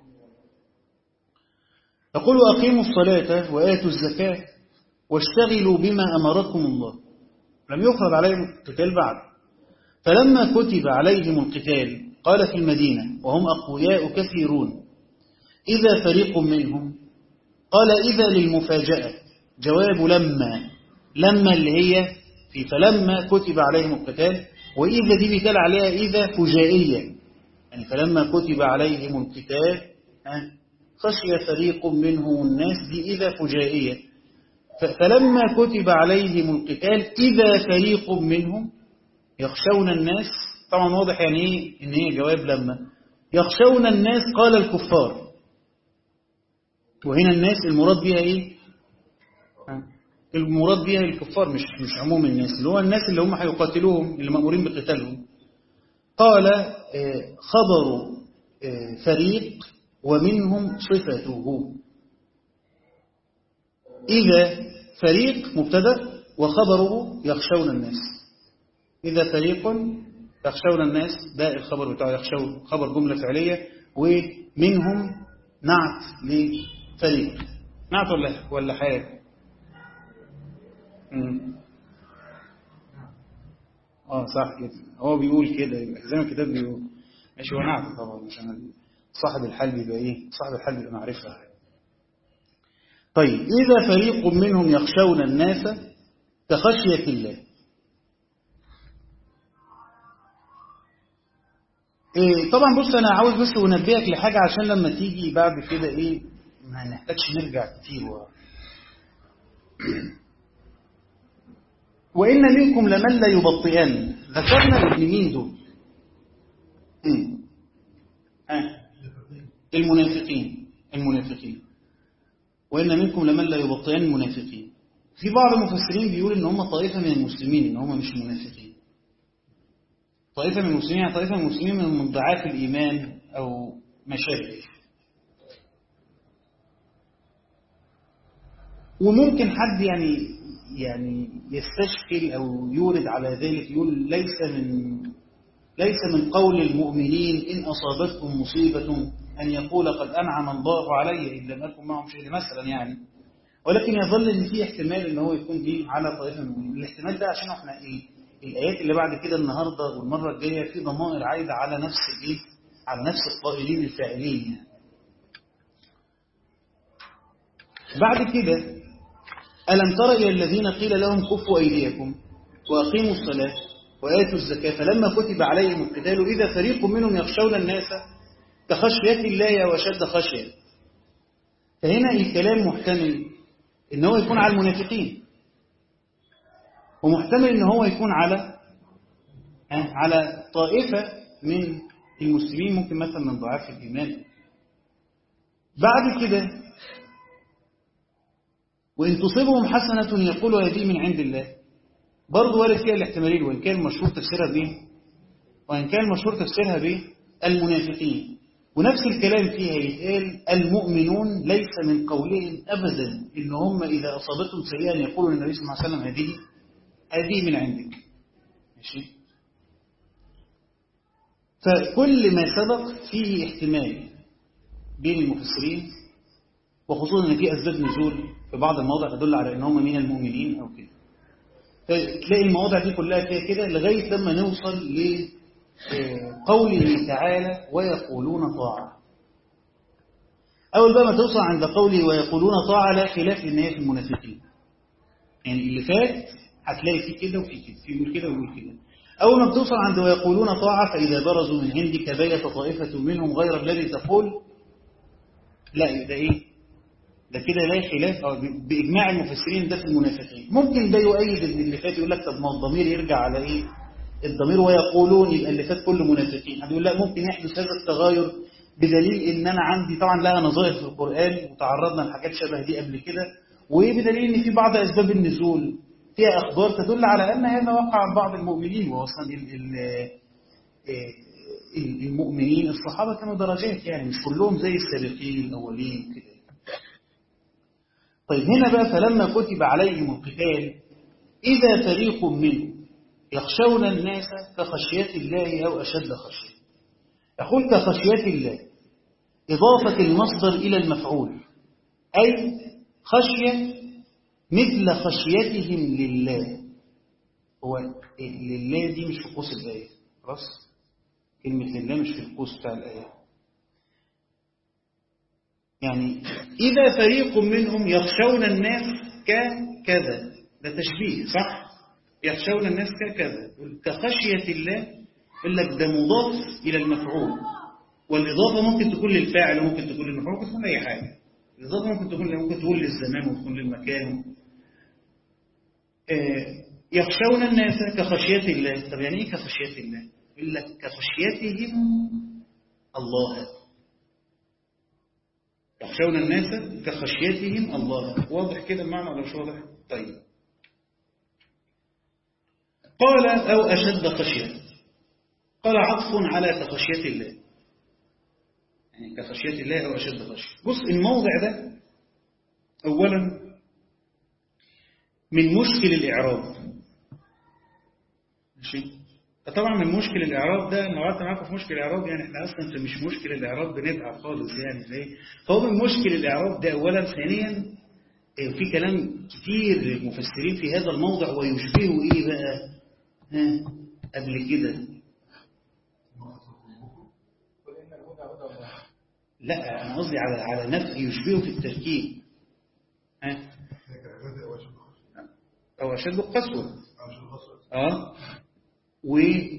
يقول أقيموا الصلاة وآتوا الزكاة واشتغلوا بما أمركم الله لم يفرض عليهم القتال بعد فلما كتب عليهم القتال قال في المدينة وهم أقوياء كثيرون إذا فريق منهم قال إذا للمفاجأة جواب لما لما اللي هي في فلما كتب عليهم القتال وإذا دي بيتقال عليها إذا فجائية يعني فلما كتب عليهم القتال خشي فريق منهم الناس دي إذا فجائية فلما كتب عليهم القتال إذا فريق منهم يخشون الناس طبعا واضح يعني إيه إن هي جواب لما يخشون الناس قال الكفار وهنا الناس المراد بها إيه المراد بها الكفار مش مش عموم الناس اللي هو الناس اللي هم هيقاتلوهم اللي مأمورين بقتالهم قال خبر فريق ومنهم صفته إذا فريق مبتدا وخبره يخشون الناس إذا فريق يخشون الناس ده الخبر بتاعه يخشون خبر جملة فعلية ومنهم نعت لفريق نعت ولا ولا حال اه صح كده هو بيقول كده يبقى زي ما الكتاب بيقول ماشي هو نعت طبعا عشان صاحب الحال بيبقى ايه صاحب الحال بيبقى معرفه طيب اذا فريق منهم يخشون الناس كخشيه الله إيه طبعا بص انا عاوز بس انبهك لحاجه عشان لما تيجي بعد كده ايه ما نحتاجش نرجع كتير ورا وإن منكم لمن لا يبطئن ذكرنا ابن مين دول آه. المنافقين المنافقين وإن منكم لمن لا يبطئن المنافقين في بعض المفسرين بيقول إن هم طائفة من المسلمين إن هم مش منافقين طائفة من المسلمين يعني طائفة من المسلمين من مدعاة الإيمان أو مشابه وممكن حد يعني يعني يستشكل أو يورد على ذلك يقول ليس من ليس من قول المؤمنين إن أصابتكم مصيبة أن يقول قد أنعم الله علي إن لم أكن معهم شيء مثلا يعني ولكن يظل ان في احتمال ان هو يكون دي على طائفه من المؤمنين الاحتمال ده عشان احنا ايه الايات اللي بعد كده النهارده والمره الجايه في ضمائر عايده على نفس الايه على نفس القائلين الفاعلين يعني. بعد كده ألم تر إلى الذين قيل لهم كفوا أيديكم وأقيموا الصلاة وآتوا الزكاة فلما كتب عليهم القتال إذا فريق منهم يخشون الناس كخشية الله وأشد خشية فهنا الكلام محتمل إن هو يكون على المنافقين ومحتمل إن هو يكون على على طائفة من المسلمين ممكن مثلا من ضعاف الإيمان بعد كده وإن تصيبهم حسنة يقولوا هذه من عند الله برضه وارد فيها الاحتمالين وإن كان مشهور تفسيرها به وإن كان مشهور تفسيرها به المنافقين ونفس الكلام فيها يتقال المؤمنون ليس من قولهم أبدا إن هم إذا أصابتهم سيئا يقولوا للنبي صلى الله عليه وسلم هذه هذه من عندك ماشي فكل ما سبق فيه احتمال بين المفسرين وخصوصا ان في اسباب نزول في بعض المواضع تدل على ان هم من المؤمنين او كده فتلاقي المواضع دي كلها فيها كده لغايه لما نوصل لقوله تعالى ويقولون طاعه اول بقى ما توصل عند قوله ويقولون طاعه لا خلاف ان هي في المنافقين يعني اللي فات هتلاقي فيه كده وفي كده في يقول كده ويقول كده اول ما بتوصل عند ويقولون طاعه فاذا برزوا من عندك بيت طائفه منهم غير الذي تقول لا ده ايه ده كده لا خلاف أو بإجماع المفسرين ده في المنافقين ممكن ده يؤيد ان اللي فات يقول لك طب ما الضمير يرجع على ايه الضمير ويقولون يبقى اللي فات كله منافقين هتقول لا ممكن يحدث هذا التغاير بدليل ان انا عندي طبعا لها نظائر في القرآن وتعرضنا لحاجات شبه دي قبل كده وبدليل ان في بعض اسباب النزول فيها اخبار تدل على ان هذا وقع عن بعض المؤمنين واصلا المؤمنين الصحابه كانوا درجات يعني مش كلهم زي السابقين الاولين كده طيب هنا بقى فلما كتب عليهم القتال إذا فريق منهم يخشون الناس كخشية الله أو أشد خشية يقول كخشية الله إضافة المصدر إلى المفعول أي خشية مثل خشيتهم لله هو لله دي مش في قوس الآية خلاص كلمة لله مش في القوس بتاع الآية يعني إذا فريق منهم يخشون الناس ككذا ده تشبيه صح يخشون الناس ككذا كخشية الله يقول لك ده مضاف إلى المفعول والإضافة ممكن تكون للفاعل وممكن تكون للمفعول ممكن تكون أي حاجة الإضافة ممكن تكون ممكن تكون للزمان وتكون للمكان يخشون الناس كخشية الله طب يعني إيه كخشية الله يقول لك كخشيتهم الله يخشون الناس كخشيتهم الله واضح كده المعنى ولا مش واضح طيب قال أو أشد خشية قال عطف على كخشية الله يعني كخشية الله أو أشد خشية بص الموضع ده أولا من مشكل الإعراب ماشي طبعا من مشكل الإعراب ده أنا قعدت معاكم في مشكل الإعراب يعني احنا أصلا في مش مشكل الإعراب بنتعب خالص يعني زي فهو من مشكل الإعراب ده أولا ثانيا في كلام كتير مفسرين في هذا الموضع ويشبهه إيه بقى ها قبل كده لا أنا قصدي على على نفس يشبهه في التركيب ها أو أشد القسوة اه و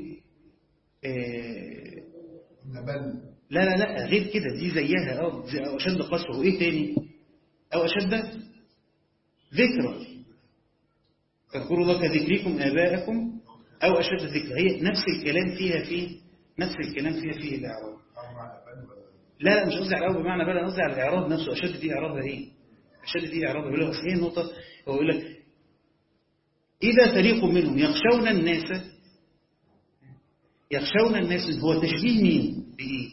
لا لا لا غير كده دي زيها اه زي أو أشد قسوة وإيه تاني أو أشد ذكرى تذكروا الله كذكركم آباءكم أو أشد ذكرى هي نفس الكلام فيها في نفس الكلام فيها في الإعراب لا لا مش قصدي على الأول بمعنى بقى قصدي على الإعراب نفسه أشد دي إعرابها إيه أشد دي إعرابها يقول لك أصل إيه النقطة هو يقول لك إذا فريق منهم يخشون الناس يخشون الناس هو تشبيه مين بإيه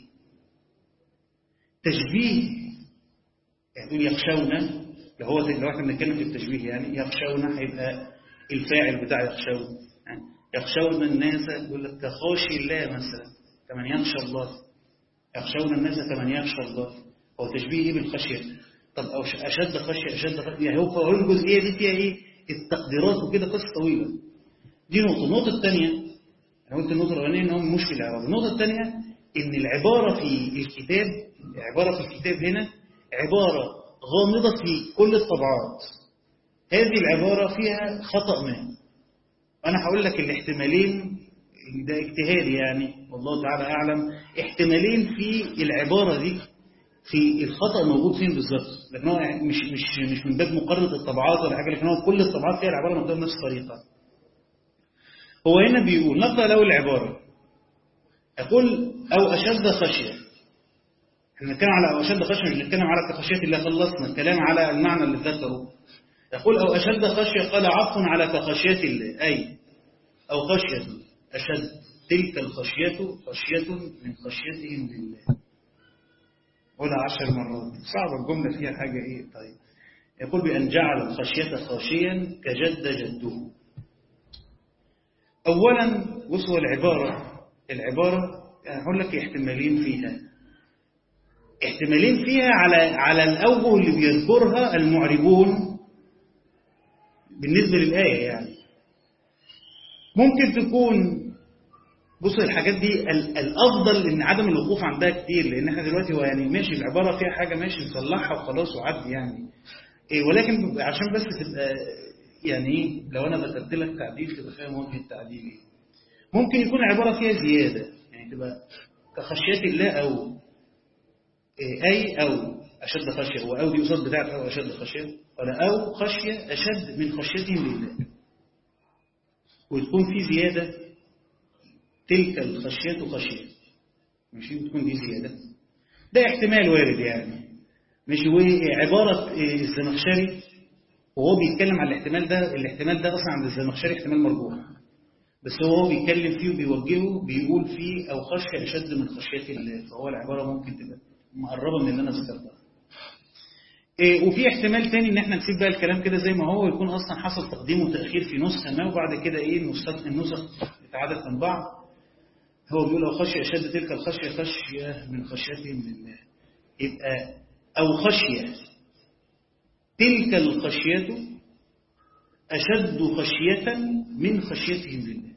تشبيه يعني يخشون لو هو لو احنا بنتكلم في التشبيه يعني يخشون هيبقى الفاعل بتاع يخشون يعني يخشون الناس يقول لك كخاشي الله مثلا كمن يخشى الله يخشون الناس كمن يخشى الله هو تشبيه ايه بالخشيه طب أو أشد خشية أشد خشية يعني هو فوائد الجزئية دي فيها إيه التقديرات وكده قصة طويلة دي نقطة النقطة الثانية أنا قلت النقطة الأولانية إن هو مش في الإعراب النقطة الثانية إن العبارة في الكتاب العبارة في الكتاب هنا عبارة غامضة في كل الطبعات هذه العبارة فيها خطأ ما أنا هقول لك الاحتمالين ده اجتهاد يعني والله تعالى أعلم احتمالين في العبارة دي في الخطأ موجود فين بالظبط لكن هو مش مش مش من باب مقارنة الطبعات ولا حاجة لكن هو كل الطبعات فيها العبارة مكتوبة بنفس الطريقة هو هنا بيقول نقرأ له العبارة يقول أو أشد خشية احنا بنتكلم على أو أشد خشية مش بنتكلم على كخشية الله خلصنا الكلام على المعنى اللي ذكره يقول أو أشد خشية قال عفو على كخشية الله أي أو خشية أشد تلك الخشية خشية من خشيتهم لله قولها عشر مرات صعبة الجملة فيها حاجة إيه طيب يقول بأن جعل الخشية خاشيا كجد جده أولا وصوا العبارة العبارة هقول لك احتمالين فيها احتمالين فيها على على الأوجه اللي بيذكرها المعربون بالنسبة للآية يعني ممكن تكون بصوا الحاجات دي الأفضل إن عدم الوقوف عندها كتير لأن احنا دلوقتي هو يعني ماشي العبارة فيها حاجة ماشي نصلحها وخلاص وعدي يعني إيه ولكن عشان بس تبقى يعني ايه لو أنا بكتبت لك تعديل تبقى فاهم وجه التعديل إيه ممكن يكون العبارة فيها زيادة يعني تبقى كخشية الله أو إيه أي أو أشد خشية هو أو دي قصاد بتاعت أو أشد خشية ولا أو خشية أشد من خشيتهم لله وتكون في زيادة تلك الخشية خشية ماشي وتكون دي زيادة ده احتمال وارد يعني ماشي وعبارة الزمخشري وهو بيتكلم على الاحتمال ده الاحتمال ده أصلا عند الزمخشري احتمال مرجوح بس هو بيتكلم فيه وبيوجهه بيقول فيه أو خشية أشد من خشية الله فهو العبارة ممكن تبقى مقربة من اللي أنا ذكرتها إيه وفي احتمال تاني ان احنا نسيب بقى الكلام كده زي ما هو ويكون اصلا حصل تقديم وتاخير في نسخه ما وبعد كده ايه النسخ النسخ اتعادت من بعض هو بيقول او خشيه اشد تلك الخشيه خشيه من خشيتهم لله يبقى او خشيه تلك الخشيه اشد خشيه من خشيتهم لله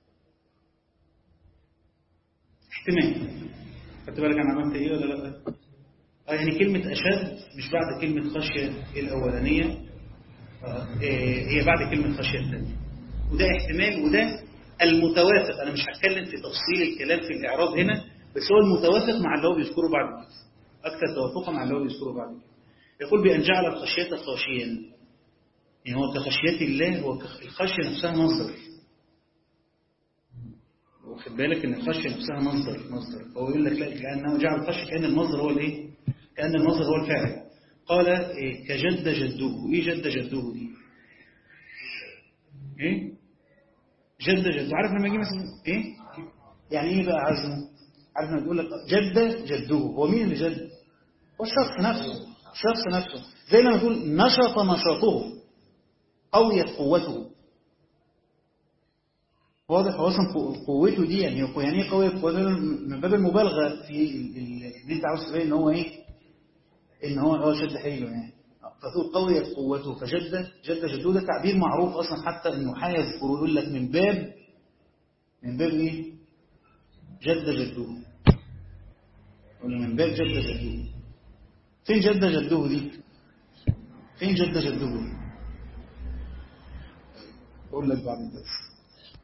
احتمال خدت بالك انا عملت ايه ولا لا آه يعني كلمة أشد مش بعد كلمة خشية الأولانية آه هي بعد كلمة خشية الثانية وده احتمال وده المتوافق أنا مش هتكلم في تفصيل الكلام في الإعراب هنا بس هو المتوافق مع اللي هو بيذكره بعد كده أكثر توافقا مع اللي هو بيذكره بعد كده يقول بأن جعل الخشية خاشيا يعني هو كخشية الله هو الخشية نفسها مصدر واخد بالك ان الخشيه نفسها مصدر مصدر هو يقول لك لا كانه جعل الخشيه كان المصدر هو الايه كان المصدر هو الفاعل قال إيه كجد جده ايه جد جده دي ايه جد جده عارف لما يجي مثلا ايه يعني ايه بقى عزمه عارف لما تقول لك جد جده هو مين اللي جد هو الشخص نفسه الشخص نفسه زي لما تقول نشط نشاطه قويت قوته واضح هو اصلا قوته دي يعني يعني ايه قويه قوته من باب المبالغه في ان انت عاوز تبين ان هو ايه ان هو هو شد حيله يعني فتقول قويت قوته فجد جد جده ده تعبير معروف اصلا حتى انه يذكر يقول لك من باب من باب ايه جد جده ولا من باب جد جده فين جد جده دي فين جد جده دي اقول لك بعد الدرس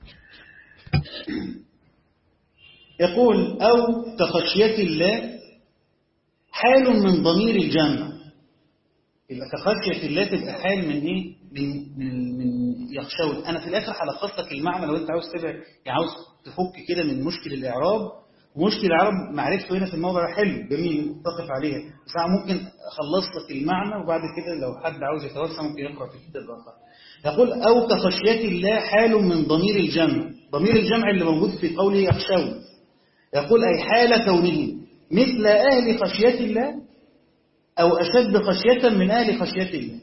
يقول أو كخشية الله حال من ضمير الجمع يبقى كخشية الله تبقى حال من إيه؟ من, من, من يخشون أنا في الآخر هلخص لك المعنى لو أنت عاوز تبقى يعني عاوز تفك كده من مشكل الإعراب ومشكل الإعراب معرفته هنا في الموضوع ده حلو جميل تقف عليها بس أنا ممكن أخلص لك المعنى وبعد كده لو حد عاوز يتوسع ممكن يقرأ في الكتاب الآخر يقول أو كخشية الله حال من ضمير الجمع ضمير الجمع اللي موجود في قوله يخشون يقول أي حال كونهم مثل أهل خشية الله أو أشد خشية من أهل خشية الله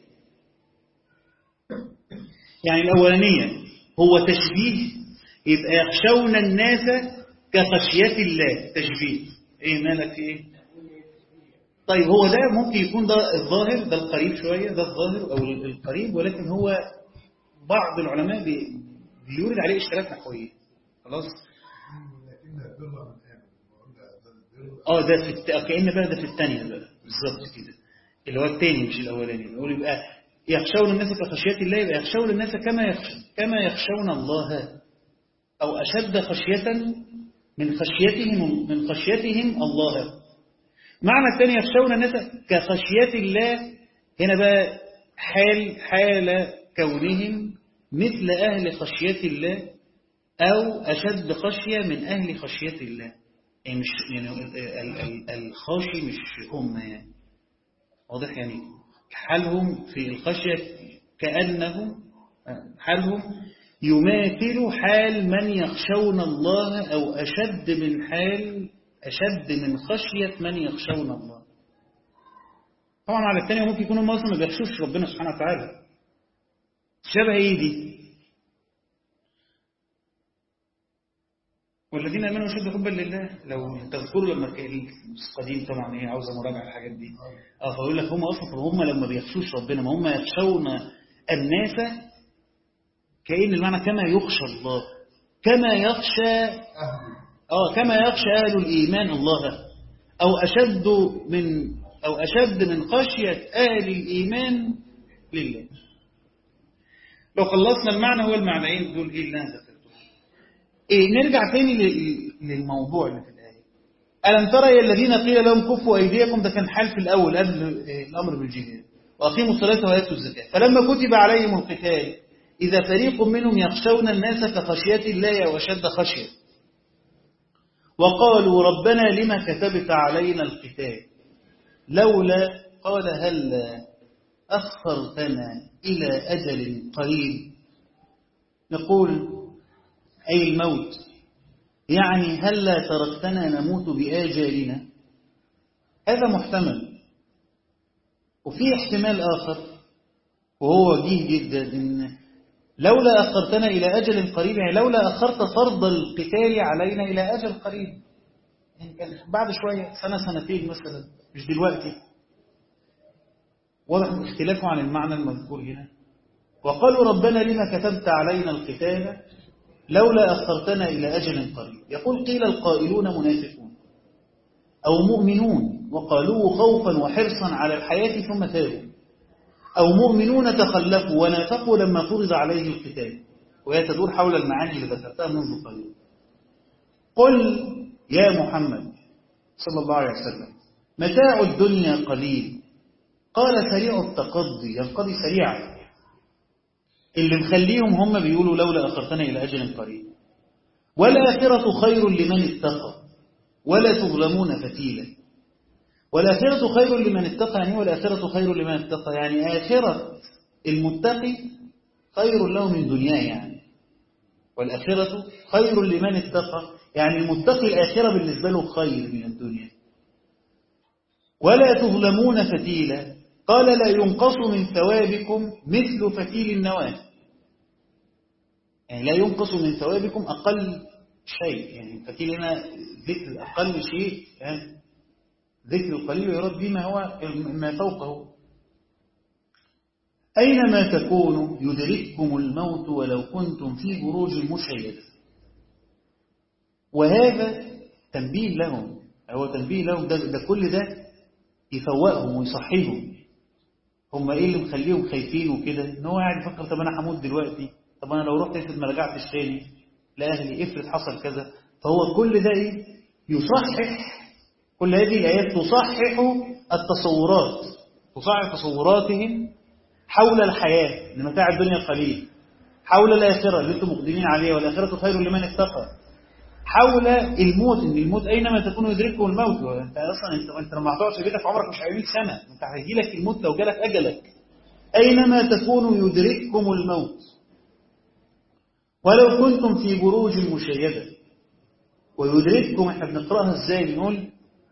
يعني الأولانية هو تشبيه يبقى يخشون الناس كخشية الله تشبيه إيه مالك إيه طيب هو ده ممكن يكون ده الظاهر ده القريب شوية ده الظاهر أو القريب ولكن هو بعض العلماء بي- بيورد عليه إشكالات نحوية خلاص لكن البر من آمن وقلنا البر اه ده في الت... كأن بقى ده في الثانية بقى بالظبط كده اللي هو الثاني مش الأولاني بيقول يبقى يخشون الناس كخشية الله يبقى يخشون الناس كما يخش... كما يخشون الله أو أشد خشية من خشيتهم من خشيتهم الله معنى الثاني يخشون الناس كخشية الله هنا بقى حال حال كونهم مثل أهل خشية الله أو أشد خشية من أهل خشية الله يعني مش يعني ال- ال- الخاشي مش هم يعني واضح يعني حالهم في الخشية كأنهم حالهم يماثل حال من يخشون الله أو أشد من حال أشد من خشية من يخشون الله طبعا على الثانية ممكن يكونوا هم أصلا ما بيخشوش ربنا سبحانه وتعالى شبه ايه دي والذين امنوا اشد حبا لله لو تذكروا لما كان القديم طبعا هي عاوزه مراجعه الحاجات دي اه فاقول لك هم اصلا طب هم لما بيخشوش ربنا ما هم يخشون الناس كأن المعنى كما يخشى الله كما يخشى أهل اه كما يخشى اهل الايمان الله او اشد من او اشد من خشيه اهل الايمان لله لو خلصنا المعنى هو المعنيين دول ايه اللي انا ذكرتهم إيه نرجع تاني لل- للموضوع اللي في الآية ألم ترى يا الذين قيل لهم كفوا أيديكم ده كان حال في الأول قبل إيه، الأمر بالجهاد وأقيموا الصلاة وآتوا الزكاة فلما كتب عليهم القتال إذا فريق منهم يخشون الناس كخشية الله وأشد خشية وقالوا ربنا لما كتبت علينا القتال لولا قال هلا أخرتنا إلى أجل قريب نقول أي الموت يعني هلا تركتنا نموت بآجالنا هذا محتمل وفي احتمال آخر وهو وجيه جدا إن لولا أخرتنا إلى أجل قريب يعني لولا أخرت فرض القتال علينا إلى أجل قريب يعني كان بعد شوية سنة سنتين مثلا مش دلوقتي واضح اختلافه عن المعنى المذكور هنا وقالوا ربنا لما كتبت علينا القتال لولا أخرتنا إلى أجل قريب يقول قيل القائلون منافقون أو مؤمنون وقالوه خوفا وحرصا على الحياة ثم تابوا أو مؤمنون تخلفوا ونافقوا لما فرض عليه القتال وهي تدور حول المعاني اللي ذكرتها منذ قليل قل يا محمد صلى الله عليه وسلم متاع الدنيا قليل قال سريع التقضي ينقضي سريعا اللي مخليهم هم بيقولوا لولا أخرتنا إلى أجل قريب والآخرة خير لمن اتقى ولا تظلمون فتيلا والآخرة خير لمن اتقى يعني والآخرة خير لمن اتقى يعني آخرة المتقي خير له من دنياه يعني والآخرة خير لمن اتقى يعني المتقي الآخرة بالنسبة له خير من الدنيا ولا تظلمون فتيلا قال لا ينقص من ثوابكم مثل فتيل النواة يعني لا ينقص من ثوابكم أقل شيء يعني فتيل هنا ذكر أقل شيء يعني ذكر القليل يراد بما هو ما فوقه أينما تكونوا يدرككم الموت ولو كنتم في بروج مشيدة وهذا تنبيه لهم هو تنبيه لهم ده, ده كل ده يفوقهم ويصحيهم هم ايه اللي مخليهم خايفين وكده ان هو قاعد يفكر طب انا هموت دلوقتي طب انا لو رحت افرض ما رجعتش تاني لاهلي افرض حصل كذا فهو كل ده ايه يصحح كل هذه الايات تصحح التصورات تصحح تصوراتهم حول الحياه ان متاع الدنيا قليل حول الاخره اللي انتم مقدمين عليها والاخره خير لمن اتقى حول الموت ان الموت اينما تكون يدركه الموت انت اصلا انت انت لما هتقعد في بيتك عمرك مش هيجيك سنه انت هيجي لك الموت لو جالك اجلك اينما تكونوا يدرككم الموت ولو كنتم في بروج مشيده ويدرككم احنا بنقراها ازاي بنقول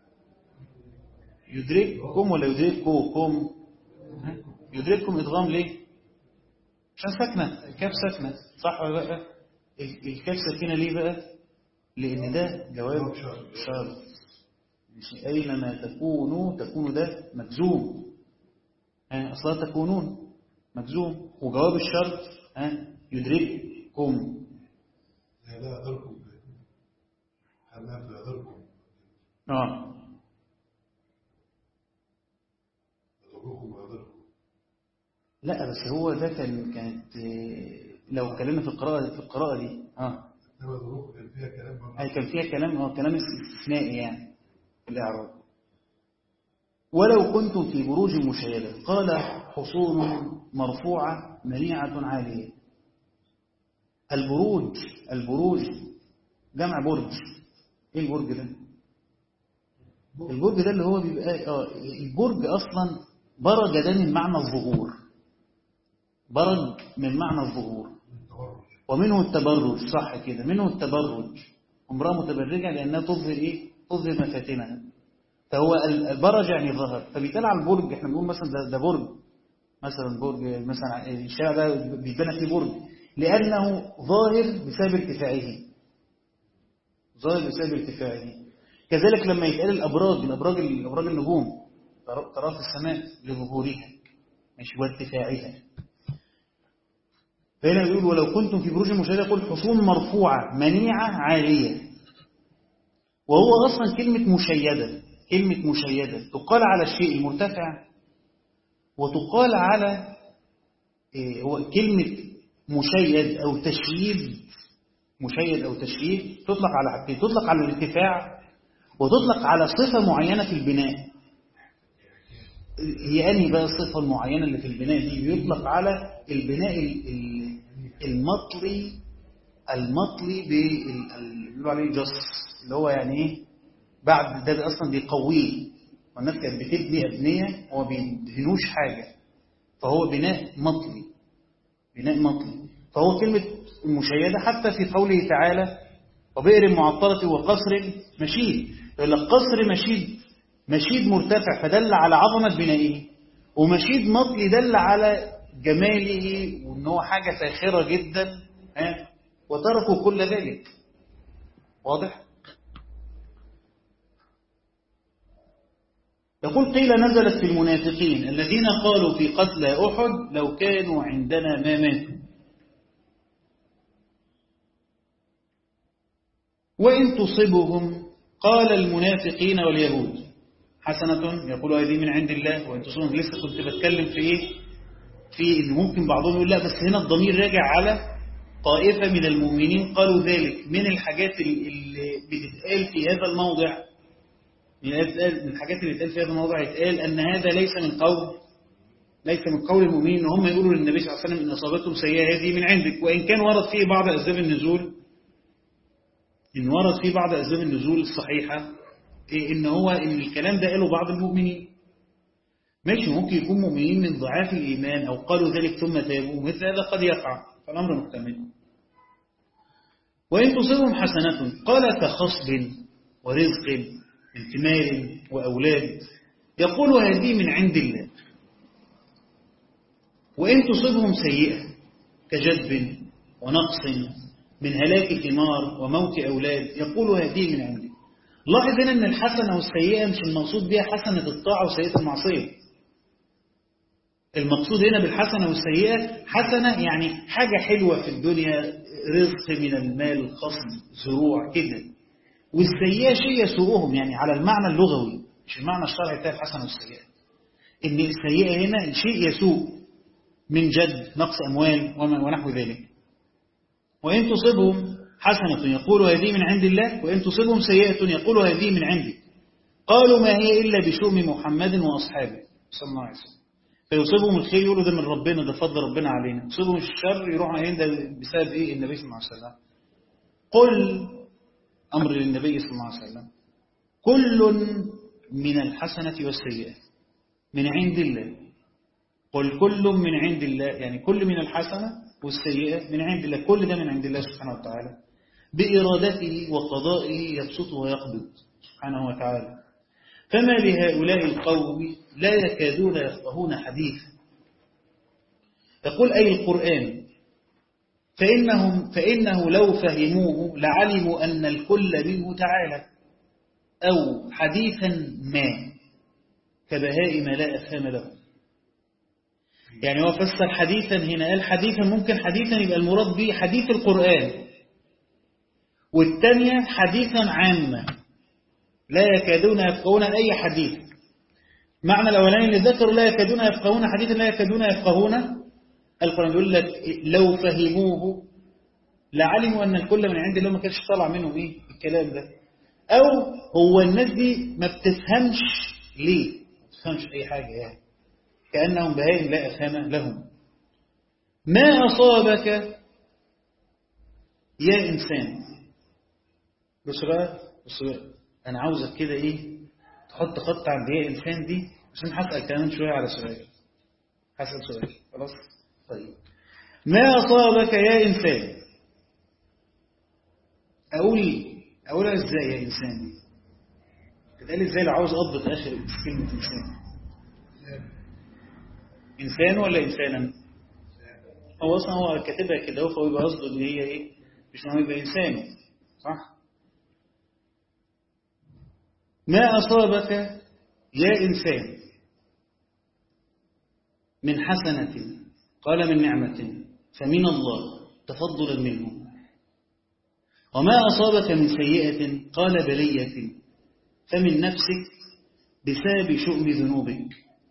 يدرككم ولا يدرككم يدرككم ادغام ليه عشان ساكنه الكاف ساكنه صح ولا لا الكاف ساكنه ليه بقى لأن ده جواب شرط مش أينما تكونوا تكونوا ده مجزوم ها أصلا تكونون مجزوم وجواب الشرط ها يدرككم لا لا يقدركم حمام لا يقدركم اه يضركم ويضركم لا بس هو ده كان كانت آه، لو اتكلمنا في القراءة في القراءة دي اه انما يضركم كان فيها كلام ممنوع. هي كان فيها كلام اه كلام استثنائي يعني في الإعراب ولو كنتم في بروج مشيدة قال حصون مرفوعة منيعة عالية البروج البروج جمع برج ايه البرج ده البرج ده اللي هو بيبقى اه البرج اصلا برج ده من معنى الظهور برج من معنى الظهور التبرج ومنه التبرج صح كده منه التبرج امرأة متبرجة لأنها تظهر إيه تظهر مفاتنها فهو ال- البرج يعني ظهر فبيتقال على البرج احنا بنقول مثلا ده, ده برج مثلا برج مثلا الشارع ده بيتبنى فيه برج لأنه ظاهر بسبب ارتفاعه ظاهر بسبب ارتفاعه كذلك لما يتقال الأبراج الأبراج الأبراج النجوم ترى ترى في السماء لظهورها مش وارتفاعها فهنا بيقول ولو كنتم في بروج مشاهدة يقول حصون مرفوعة منيعة عالية وهو أصلا كلمة مشيدة كلمة مشيدة تقال على الشيء المرتفع وتقال على إيه، هو كلمة مشيد أو تشييد مشيد أو تشييد تطلق على حاجتين تطلق على الارتفاع وتطلق على صفة معينة في البناء هي أنهي بقى الصفة المعينة اللي في البناء دي بيطلق على البناء ال- ال- المطلي المطلي بال- اللي بيقولوا عليه جص اللي هو يعني ايه بعد ده اصلا بيقويه والناس كانت بتبني ابنيه وما بيدهنوش حاجه فهو بناء مطلي بناء مطلي فهو كلمه المشيده حتى في قوله تعالى وبئر معطله وقصر مشيد يقول لك قصر مشيد مشيد مرتفع فدل على عظمه بنائه ومشيد مطلي دل على جماله وان هو حاجه فاخره جدا ها وتركوا كل ذلك واضح يقول قيل نزلت في المنافقين الذين قالوا في قتلى أحد لو كانوا عندنا ما ماتوا وإن تصبهم قال المنافقين واليهود حسنة يقول هذه من عند الله وإن تصبهم لسه كنت بتكلم في إيه في إن ممكن بعضهم يقول لا بس هنا الضمير راجع على طائفة من المؤمنين قالوا ذلك من الحاجات اللي بتتقال في هذا الموضع من الآيات- من الحاجات اللي اتقال في هذا الموضع يتقال أن هذا ليس من قول ليس من قول المؤمنين ان هم يقولوا للنبي صلى الله عليه وسلم ان اصابتهم سيئه هذه من عندك وان كان ورد فيه بعض اسباب النزول ان ورد فيه بعض اسباب النزول الصحيحه إيه ان هو ان الكلام ده قاله بعض المؤمنين ماشي ممكن يكون مؤمنين من ضعاف الايمان او قالوا ذلك ثم تابوا مثل هذا قد يقع فالامر محتمل وإن تصبهم حسنة قال كخصب ورزق من ثمار وأولاد يقول هذه من عند الله وإن تصبهم سيئة كجدب ونقص من هلاك ثمار وموت أولاد يقول هذه من عندي لاحظ هنا أن الحسنة والسيئة مش المقصود بها حسنة الطاعة وسيئة المعصية المقصود هنا بالحسنة والسيئة حسنة يعني حاجة حلوة في الدنيا رزق من المال خصم زروع كده والسيئة شيء يسوءهم يعني على المعنى اللغوي مش المعنى الشرعي بتاع الحسنة والسيئة إن السيئة هنا شيء يسوء من جد نقص أموال وما- ونحو ذلك وإن تصبهم حسنة يقول هذه من عند الله وإن تصبهم سيئة يقول هذه من عندي قالوا ما هي إلا بشؤم محمد وأصحابه صلى الله عليه وسلم فيصيبهم الخير يقولوا ده من ربنا ده فضل ربنا علينا يصيبهم الشر يروحوا قايلين ده بسبب ايه النبي صلى الله عليه وسلم قل امر للنبي صلى الله عليه وسلم كل من الحسنة والسيئة من عند الله قل كل من عند الله يعني كل من الحسنة والسيئة من عند الله كل ده من عند الله سبحانه وتعالى بإرادته وقضائه يبسط ويقبض سبحانه وتعالى فما لهؤلاء القوم لا يكادون يفقهون حديثا يقول أي القرآن فإنهم فإنه لو فهموه لعلموا أن الكل منه تعالى أو حديثا ما كبهائم لا أفهام له يعني هو فسر حديثا هنا قال حديثا ممكن حديثا يبقى المراد به حديث القرآن والثانية حديثا عاما لا يكادون يفقهون أي حديث معنى الأولاني اللي ذكروا لا يكادون يفقهون حديثا لا يكادون يفقهون القرآن يقول لك لو فهموه لعلموا أن الكل من عند الله ما كانش طالع منهم إيه الكلام ده أو هو الناس دي ما بتفهمش ليه ما بتفهمش أي حاجة يعني كأنهم بهائم لا أفهم لهم ما أصابك يا إنسان بص بقى بص بقى أنا عاوزك كده إيه تحط خط عند يا إنسان دي عشان هسأل كمان شوية على سؤال هسأل سؤال خلاص طيب ما أصابك يا إنسان أقول أقولها إزاي يا إنسان دي تتقال إزاي لو عاوز أضبط آخر كلمة إنسان إنسان ولا إنسانا هو أصلا هو كاتبها كده فهو يبقى قصده إن هي إيه مش إن هو يبقى إنسان صح ما أصابك يا إنسان من حسنة قال من نعمة فمن الله تفضلا منه وما أصابك من سيئة قال بلية فمن نفسك بسبب شؤم ذنوبك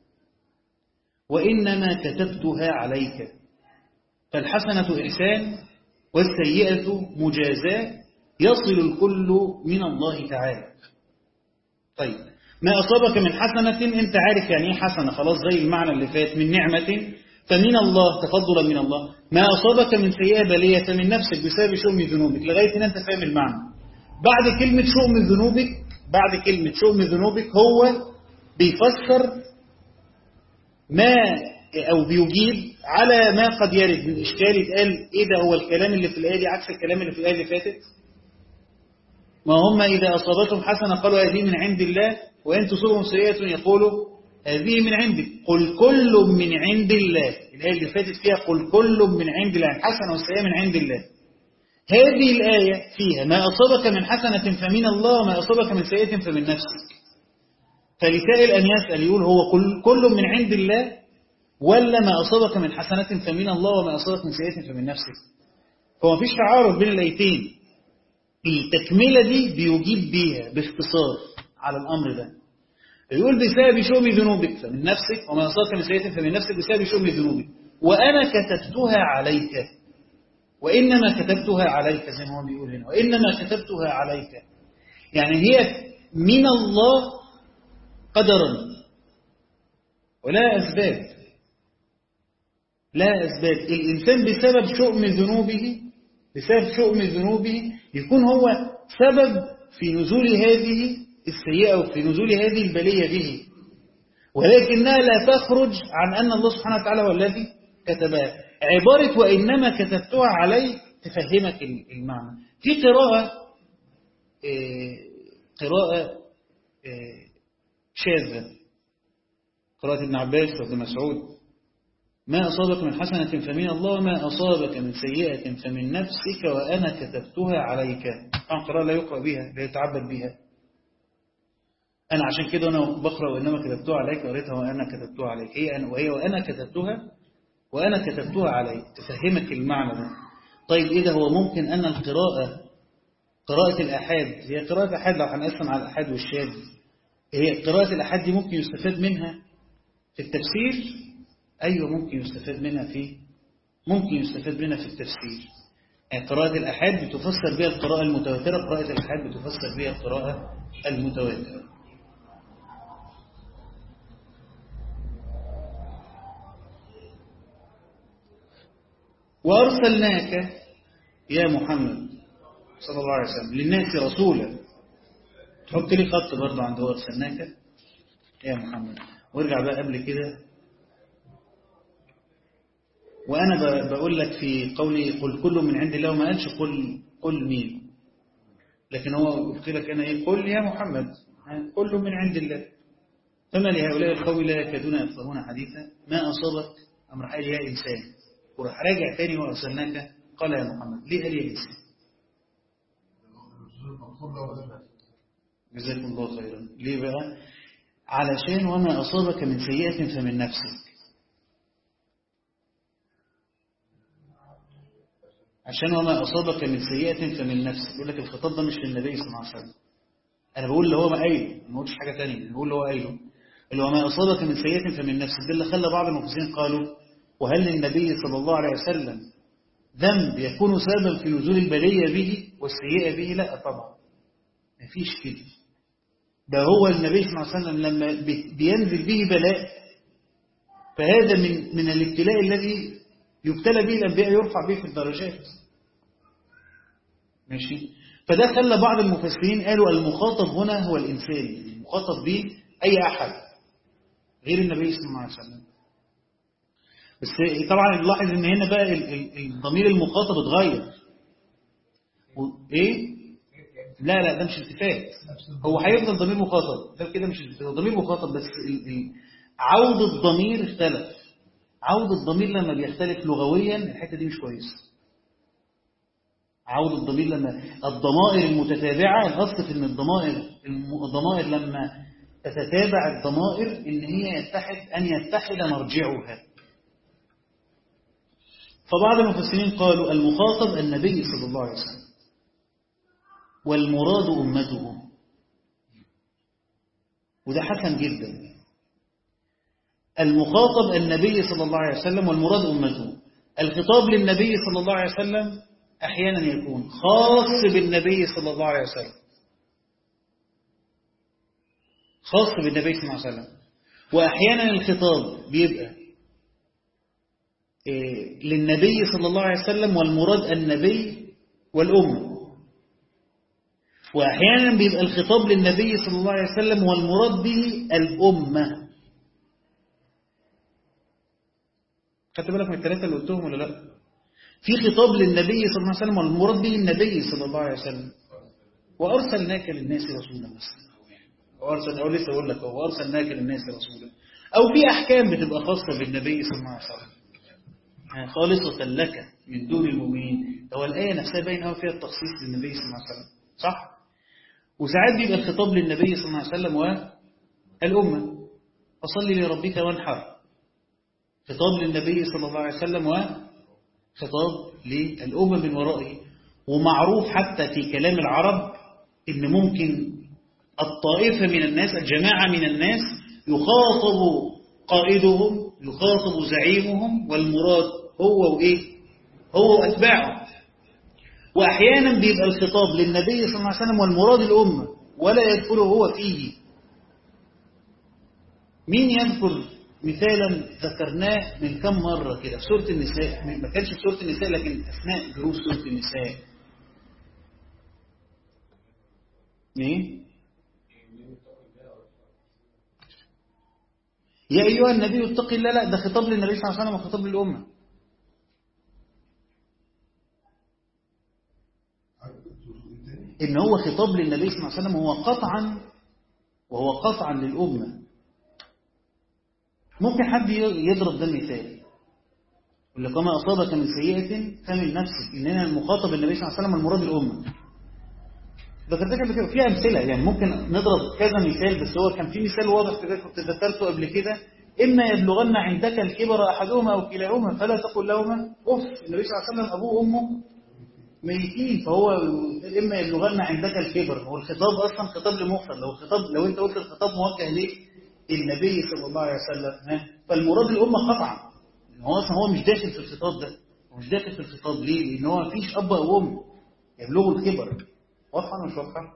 وإنما كتبتها عليك فالحسنة إحسان والسيئة مجازاة يصل الكل من الله تعالى طيب ما أصابك من حسنة أنت عارف يعني إيه حسنة خلاص زي المعنى اللي فات من نعمة فمن الله تفضلا من الله ما أصابك من سيئة بلية فمن نفسك بسبب شؤم ذنوبك لغاية أن أنت فاهم المعنى بعد كلمة شؤم ذنوبك بعد كلمة شؤم ذنوبك هو بيفسر ما أو بيجيب على ما قد يرد من إشكال يتقال إيه ده هو الكلام اللي في الآية دي عكس الكلام اللي في الآية اللي فاتت ما هم إذا أصابتهم حسنة قالوا هذه من عند الله وإن تصيبهم سيئة يقولوا هذه من عندك قل كل من عند الله الآية اللي فاتت فيها قل كل من عند الله الحسنة والسيئة من عند الله هذه الآية فيها ما أصابك من حسنة فمن الله وما أصابك من سيئة فمن نفسك فلسائل أن يسأل يقول هو كل, كل من عند الله ولا ما أصابك من حسنة فمن الله وما أصابك من سيئة فمن نفسك فما فيش تعارض بين الآيتين التكملة دي بيجيب بيها باختصار على الأمر ده يقول بسبب شؤم ذنوبك فمن نفسك وما أصابك من سيئة فمن نفسك بسبب شؤم ذنوبك وأنا كتبتها عليك وإنما كتبتها عليك زي ما هو بيقول هنا وإنما كتبتها عليك يعني هي من الله قدرا ولا أسباب لا أسباب الإنسان بسبب شؤم ذنوبه بسبب شؤم ذنوبه يكون هو سبب في نزول هذه السيئة وفي نزول هذه البلية به ولكنها لا تخرج عن أن الله سبحانه وتعالى هو الذي كتبها عبارة وإنما كتبتها عليه تفهمك المعنى في قراءة قراءة شاذة قراءة ابن عباس وابن مسعود ما أصابك من حسنة فمن الله وما أصابك من سيئة فمن نفسك وأنا كتبتها عليك طبعا قراءة لا يقرأ بها لا يتعبد بها أنا عشان كده أنا بقرأ وإنما كتبتها عليك قريتها وأنا كتبتها عليك هي أنا وهي وأنا كتبتها وأنا كتبتها عليك تفهمك المعنى ده طيب إيه ده هو ممكن أن القراءة قراءة الأحاد هي قراءة الأحاد لو هنقسم على الأحاد والشاذ هي قراءة الأحاد دي ممكن يستفاد منها في التفسير أيوة ممكن يستفاد منها في ممكن يستفاد منها في التفسير يعني قراءة الأحاد بتفسر بها القراءة المتواترة قراءة الأحاد بتفسر بها القراءة المتواترة وأرسلناك يا محمد صلى الله عليه وسلم للناس رسولا تحط لي خط برضه عند وأرسلناك يا محمد وارجع بقى قبل كده وأنا بقول لك في قولي قل كل من عند الله وما قالش قل قل مين لكن هو قلت لك أنا إيه قل يا محمد كل من عند الله فما لهؤلاء القوم لا يكادون يفقهون حديثا ما أصابك أمر حاجة يا إنسان وراح راجع تاني وأرسلناك قال يا محمد ليه قال يا إنسان جزاكم الله خيرا ليه بقى علشان وما أصابك من سيئة فمن نفسك عشان وما أصابك من سيئة فمن نفسك يقول لك الخطاب ده مش للنبي صلى الله عليه وسلم أنا بقول اللي هو ما قايله ما قلتش حاجة تانية أنا بقول اللي هو قايله اللي هو ما أصابك من سيئة فمن نفسك ده اللي خلى بعض المفسرين قالوا وهل للنبي صلى الله عليه وسلم ذنب يكون سببا في نزول البلية به والسيئة به لا طبعا ما فيش كده ده هو النبي صلى الله عليه وسلم لما بينزل به بلاء فهذا من من الابتلاء الذي يبتلى به الأنبياء يرفع به في الدرجات ماشي فده خلى بعض المفسرين قالوا المخاطب هنا هو الإنسان المخاطب به أي أحد غير النبي صلى الله عليه وسلم بس طبعا نلاحظ ان هنا بقى الضمير المخاطب اتغير ايه لا لا ده مش التفات هو هيفضل ضمير مخاطب ده كده مش التفات هو ضمير مخاطب بس ال ال عودة الضمير اختلف عودة الضمير لما بيختلف لغويا الحتة دي مش كويسه عودة الضمير لما الضمائر المتتابعة الأصل في ان الضمائر الضمائر لما تتتابع الضمائر ان هي يتحد ان يتحد مرجعها فبعض المفسرين قالوا المخاطب النبي صلى الله عليه وسلم والمراد أمته وده حسن جدا المخاطب النبي صلى الله عليه وسلم والمراد أمته الخطاب للنبي صلى الله عليه وسلم أحيانا يكون خاص بالنبي صلى الله عليه وسلم خاص بالنبي صلى الله عليه وسلم وأحيانا الخطاب بيبقى للنبي صلى الله عليه وسلم والمراد النبي والأمة وأحيانا بيبقى الخطاب للنبي صلى الله عليه وسلم والمراد به الأمة خدت بالك من الثلاثة اللي قلتهم ولا لا في خطاب للنبي صلى الله عليه وسلم والمراد به النبي صلى الله عليه وسلم وأرسلناك للناس رسولا مثلا وأرسل أو لسه أقول لك وأرسلناك للناس رسولا أو في أحكام بتبقى خاصة بالنبي صلى الله عليه وسلم خالصة لك من دون المؤمنين هو الآية نفسها باين قوي فيها التخصيص للنبي صلى الله عليه وسلم صح؟ وساعات بيبقى الخطاب للنبي صلى الله عليه وسلم والأمة فصل لربك وانحر خطاب للنبي صلى الله عليه وسلم وخطاب للأمة من ورائه ومعروف حتى في كلام العرب إن ممكن الطائفة من الناس الجماعة من الناس يخاطب قائدهم يخاطب زعيمهم والمراد هو وإيه هو وأتباعه وأحيانا بيبقى الخطاب للنبي صلى الله عليه وسلم والمراد الأمة ولا يدخل هو فيه مين يذكر مثالا ذكرناه من كم مرة كده في سورة النساء ما كانش في سورة النساء لكن أثناء دروس سورة النساء ايه يا أيها النبي اتق الله لا ده خطاب للنبي صلى الله عليه وسلم وخطاب للأمة إن هو خطاب للنبي صلى الله عليه وسلم هو قطعا وهو قطعا للأمة ممكن حد يضرب ده مثال يقول لك وما أصابك من سيئة فمن نفسك إننا المخاطب النبي صلى الله عليه وسلم المراد الأمة ذكرتك قبل كده في أمثلة يعني ممكن نضرب كذا مثال بس هو كان في مثال واضح كده كنت ذكرته قبل كده إما يبلغن عندك الكبر أحدهما أو كلاهما فلا تقل لهما أف النبي صلى الله عليه وسلم أبوه وأمه ميتين فهو إما يبلغن عندك الكبر والخطاب أصلا خطاب لمفرد لو الخطاب لو أنت قلت الخطاب موجه ليه النبي صلى الله عليه وسلم فالمراد الأمة قطعا هو أصلا هو مش داخل في الخطاب ده هو مش داخل في الخطاب ليه لأن هو مفيش أب أو أم يبلغوا الكبر واضحة ولا مش واضحة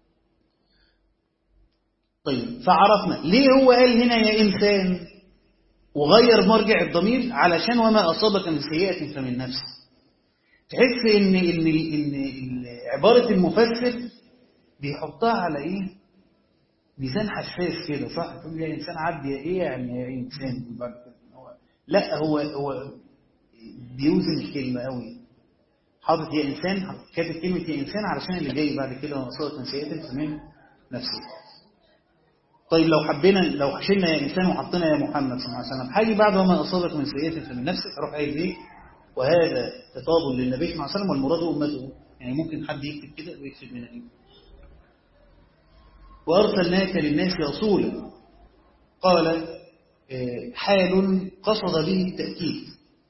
طيب فعرفنا ليه هو قال هنا يا إنسان وغير مرجع الضمير علشان وما أصابك من سيئة فمن نفسك تحس إن, إن, إن, إن عبارة المفسر بيحطها على إيه ميزان حساس كده صح تقول يا إنسان عبد يا إيه يعني يا إنسان بعد كده هو لا هو هو بيوزن الكلمة قوي حاطط يا إنسان كاتب كلمة يا إنسان علشان اللي جاي بعد كده وصلت من سيئة فمن نفسه طيب لو حبينا لو شلنا يا إنسان وحطينا يا محمد صلى الله عليه وسلم حاجة بعد وما أصابك من سيئة فمن نفسك أروح قايل إيه وهذا خطاب للنبي صلى الله عليه وسلم والمراد أمته يعني ممكن حد يكتب كده ويكتب من دي وأرسلناك للناس رسولا قال حال قصد به التأكيد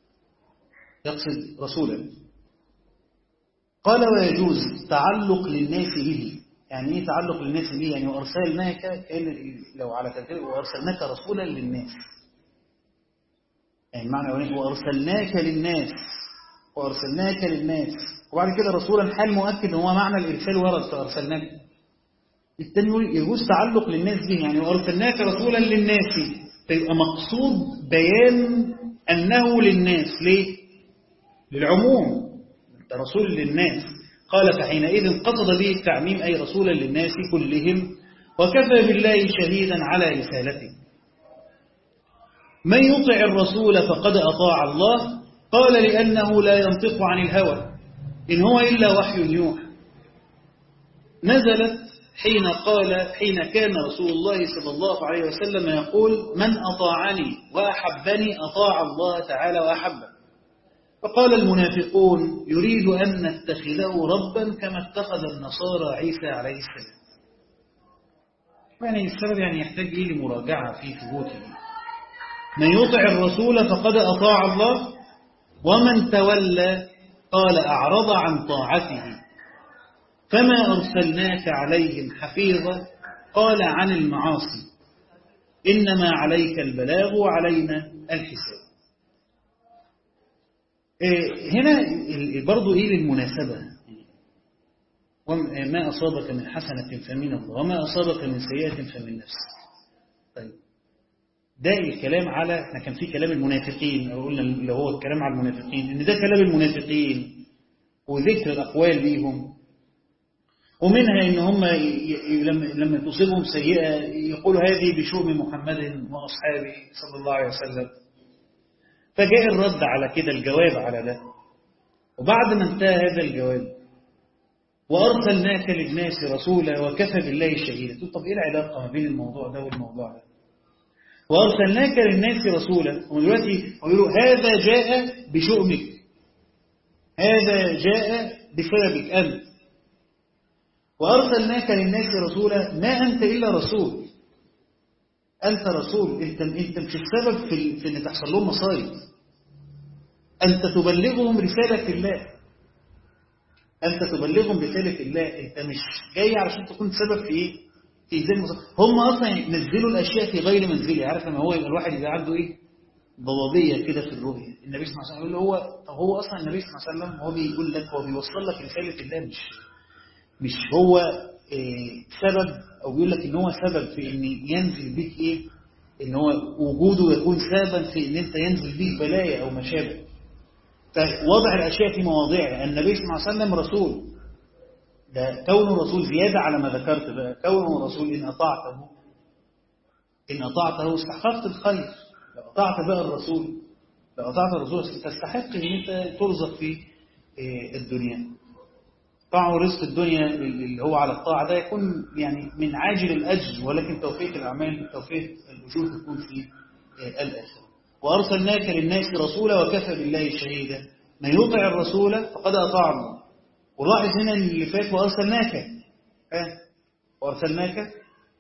يقصد رسولا قال ويجوز تعلق للناس به يعني ايه تعلق للناس به يعني وارسلناك كان لو على ترتيب وارسلناك رسولا للناس يعني معنى وارسلناك للناس وارسلناك للناس وبعد كده رسولا حال مؤكد هو معنى الارسال ورد فارسلناك التاني يجوز تعلق للناس به يعني وارسلناك رسولا للناس فيبقى مقصود بيان انه للناس ليه للعموم انت رسول للناس قال فحينئذ قصد به التعميم أي رسولا للناس كلهم وكفى بالله شهيدا على رسالته من يطع الرسول فقد أطاع الله قال لأنه لا ينطق عن الهوى إن هو إلا وحي يوحى نزلت حين قال حين كان رسول الله صلى الله عليه وسلم يقول من أطاعني وأحبني أطاع الله تعالى وأحبه فقال المنافقون يريد أن نتخذه ربا كما اتخذ النصارى عيسى عليه السلام يعني السبب يعني يحتاج إيه لمراجعة في ثبوته من يطع الرسول فقد أطاع الله ومن تولى قال أعرض عن طاعته فما أرسلناك عليهم حفيظا قال عن المعاصي إنما عليك البلاغ وعلينا الحساب هنا برضو إيه للمناسبة وما أصابك من حسنة فمن الله وما أصابك من سيئة فمن نفسك طيب ده الكلام على احنا كان في كلام المنافقين أو قلنا اللي هو الكلام على المنافقين إن ده كلام المنافقين وذكر الأقوال ليهم ومنها إن هم لما لما تصيبهم سيئة يقولوا هذه بشؤم محمد وأصحابه صلى الله عليه وسلم فجاء الرد على كده الجواب على ده وبعد ما انتهى هذا الجواب وأرسلناك للناس رسولا وكفى بالله شهيدا طب إيه العلاقة ما بين الموضوع ده والموضوع ده وأرسلناك للناس رسولا ودلوقتي يقولوا هذا جاء بشؤمك هذا جاء بسببك أنت وأرسلناك للناس رسولا ما أنت إلا رسول أنت رسول أنت, انت مش السبب في, في أن تحصل لهم مصايب أنت تبلغهم رسالة الله أنت تبلغهم رسالة الله أنت مش جاي علشان تكون سبب في إيه؟ في إنزال مصايب هم أصلا نزلوا الأشياء في غير منزلها عارف لما هو الواحد يبقى عنده إيه؟ ضبابية كده في الرؤية النبي صلى الله عليه وسلم يقول هو طب هو أصلا النبي صلى الله عليه وسلم هو بيقول لك هو بيوصل لك رسالة الله مش مش هو إيه سبب أو بيقول لك إن هو سبب في إن ينزل بيك إيه إن هو وجوده يكون سببا في إن أنت ينزل بيك بلايا أو مشابه فوضع الأشياء في مواضعها النبي صلى الله عليه وسلم رسول ده كونه رسول زيادة على ما ذكرت بقى كونه رسول إن أطعته إن أطعته استحققت الخير لو أطعت بقى الرسول لو أطعت الرسول تستحق إن أنت ترزق في الدنيا طبعا رزق الدنيا اللي هو على الطاعة ده يكون يعني من عاجل الأجر ولكن توفيق الأعمال توفيق الأجور تكون في الآخرة وأرسلناك للناس رسولا وكفى بالله شهيدا من يطع الرسول فقد أطاع الله ولاحظ هنا اللي فات وأرسلناك أه؟ وأرسلناك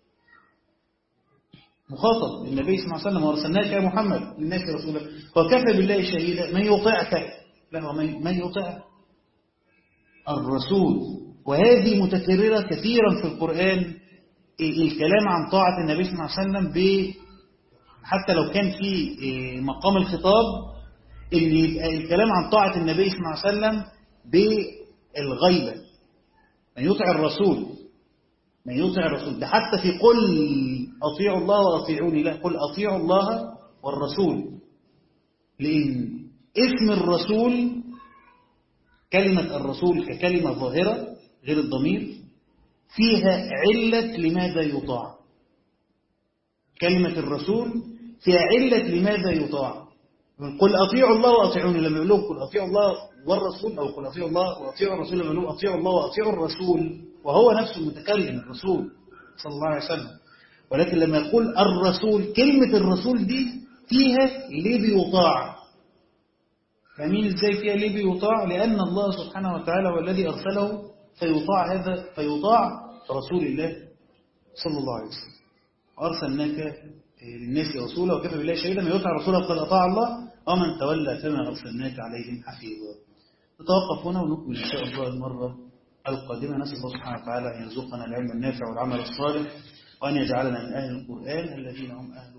مخاطب النبي صلى الله عليه وسلم وأرسلناك يا محمد للناس رسولا وكفى بالله شهيدا من يطعك لا من يطع الرسول وهذه متكررة كثيرا في القرآن الكلام عن طاعة النبي صلى الله عليه وسلم ب حتى لو كان في مقام الخطاب ان يبقى الكلام عن طاعة النبي صلى الله عليه وسلم بالغيبة من يطع الرسول من يطع الرسول ده حتى في قل أطيعوا الله وأطيعوني لا قل أطيعوا الله والرسول لأن اسم الرسول كلمة الرسول ككلمة ظاهرة غير الضمير فيها علة لماذا يطاع كلمة الرسول فيها علة لماذا يطاع قل أطيعوا الله وأطيعوني لما يقول لهم قل أطيعوا الله والرسول أو قل أطيعوا الله وأطيعوا الرسول لما يقول لهم أطيعوا الله وأطيعوا الرسول وهو نفسه المتكلم الرسول صلى الله عليه وسلم ولكن لما يقول الرسول كلمة الرسول دي فيها ليه بيطاع فمين ازاي فيها ليه بيطاع لأن الله سبحانه وتعالى هو الذي أرسله فيطاع هذا فيطاع رسول الله صلى الله عليه وسلم وأرسلناك للناس رسولا وكفى بالله شهيدا من يطع رسولا فقد أطاع الله ومن تولى فما أرسلناك عليهم حفيظا نتوقف هنا ونكمل إن شاء الله المرة القادمة نسأل الله سبحانه وتعالى أن يرزقنا العلم النافع والعمل الصالح وأن يجعلنا من أهل القرآن الذين هم أهل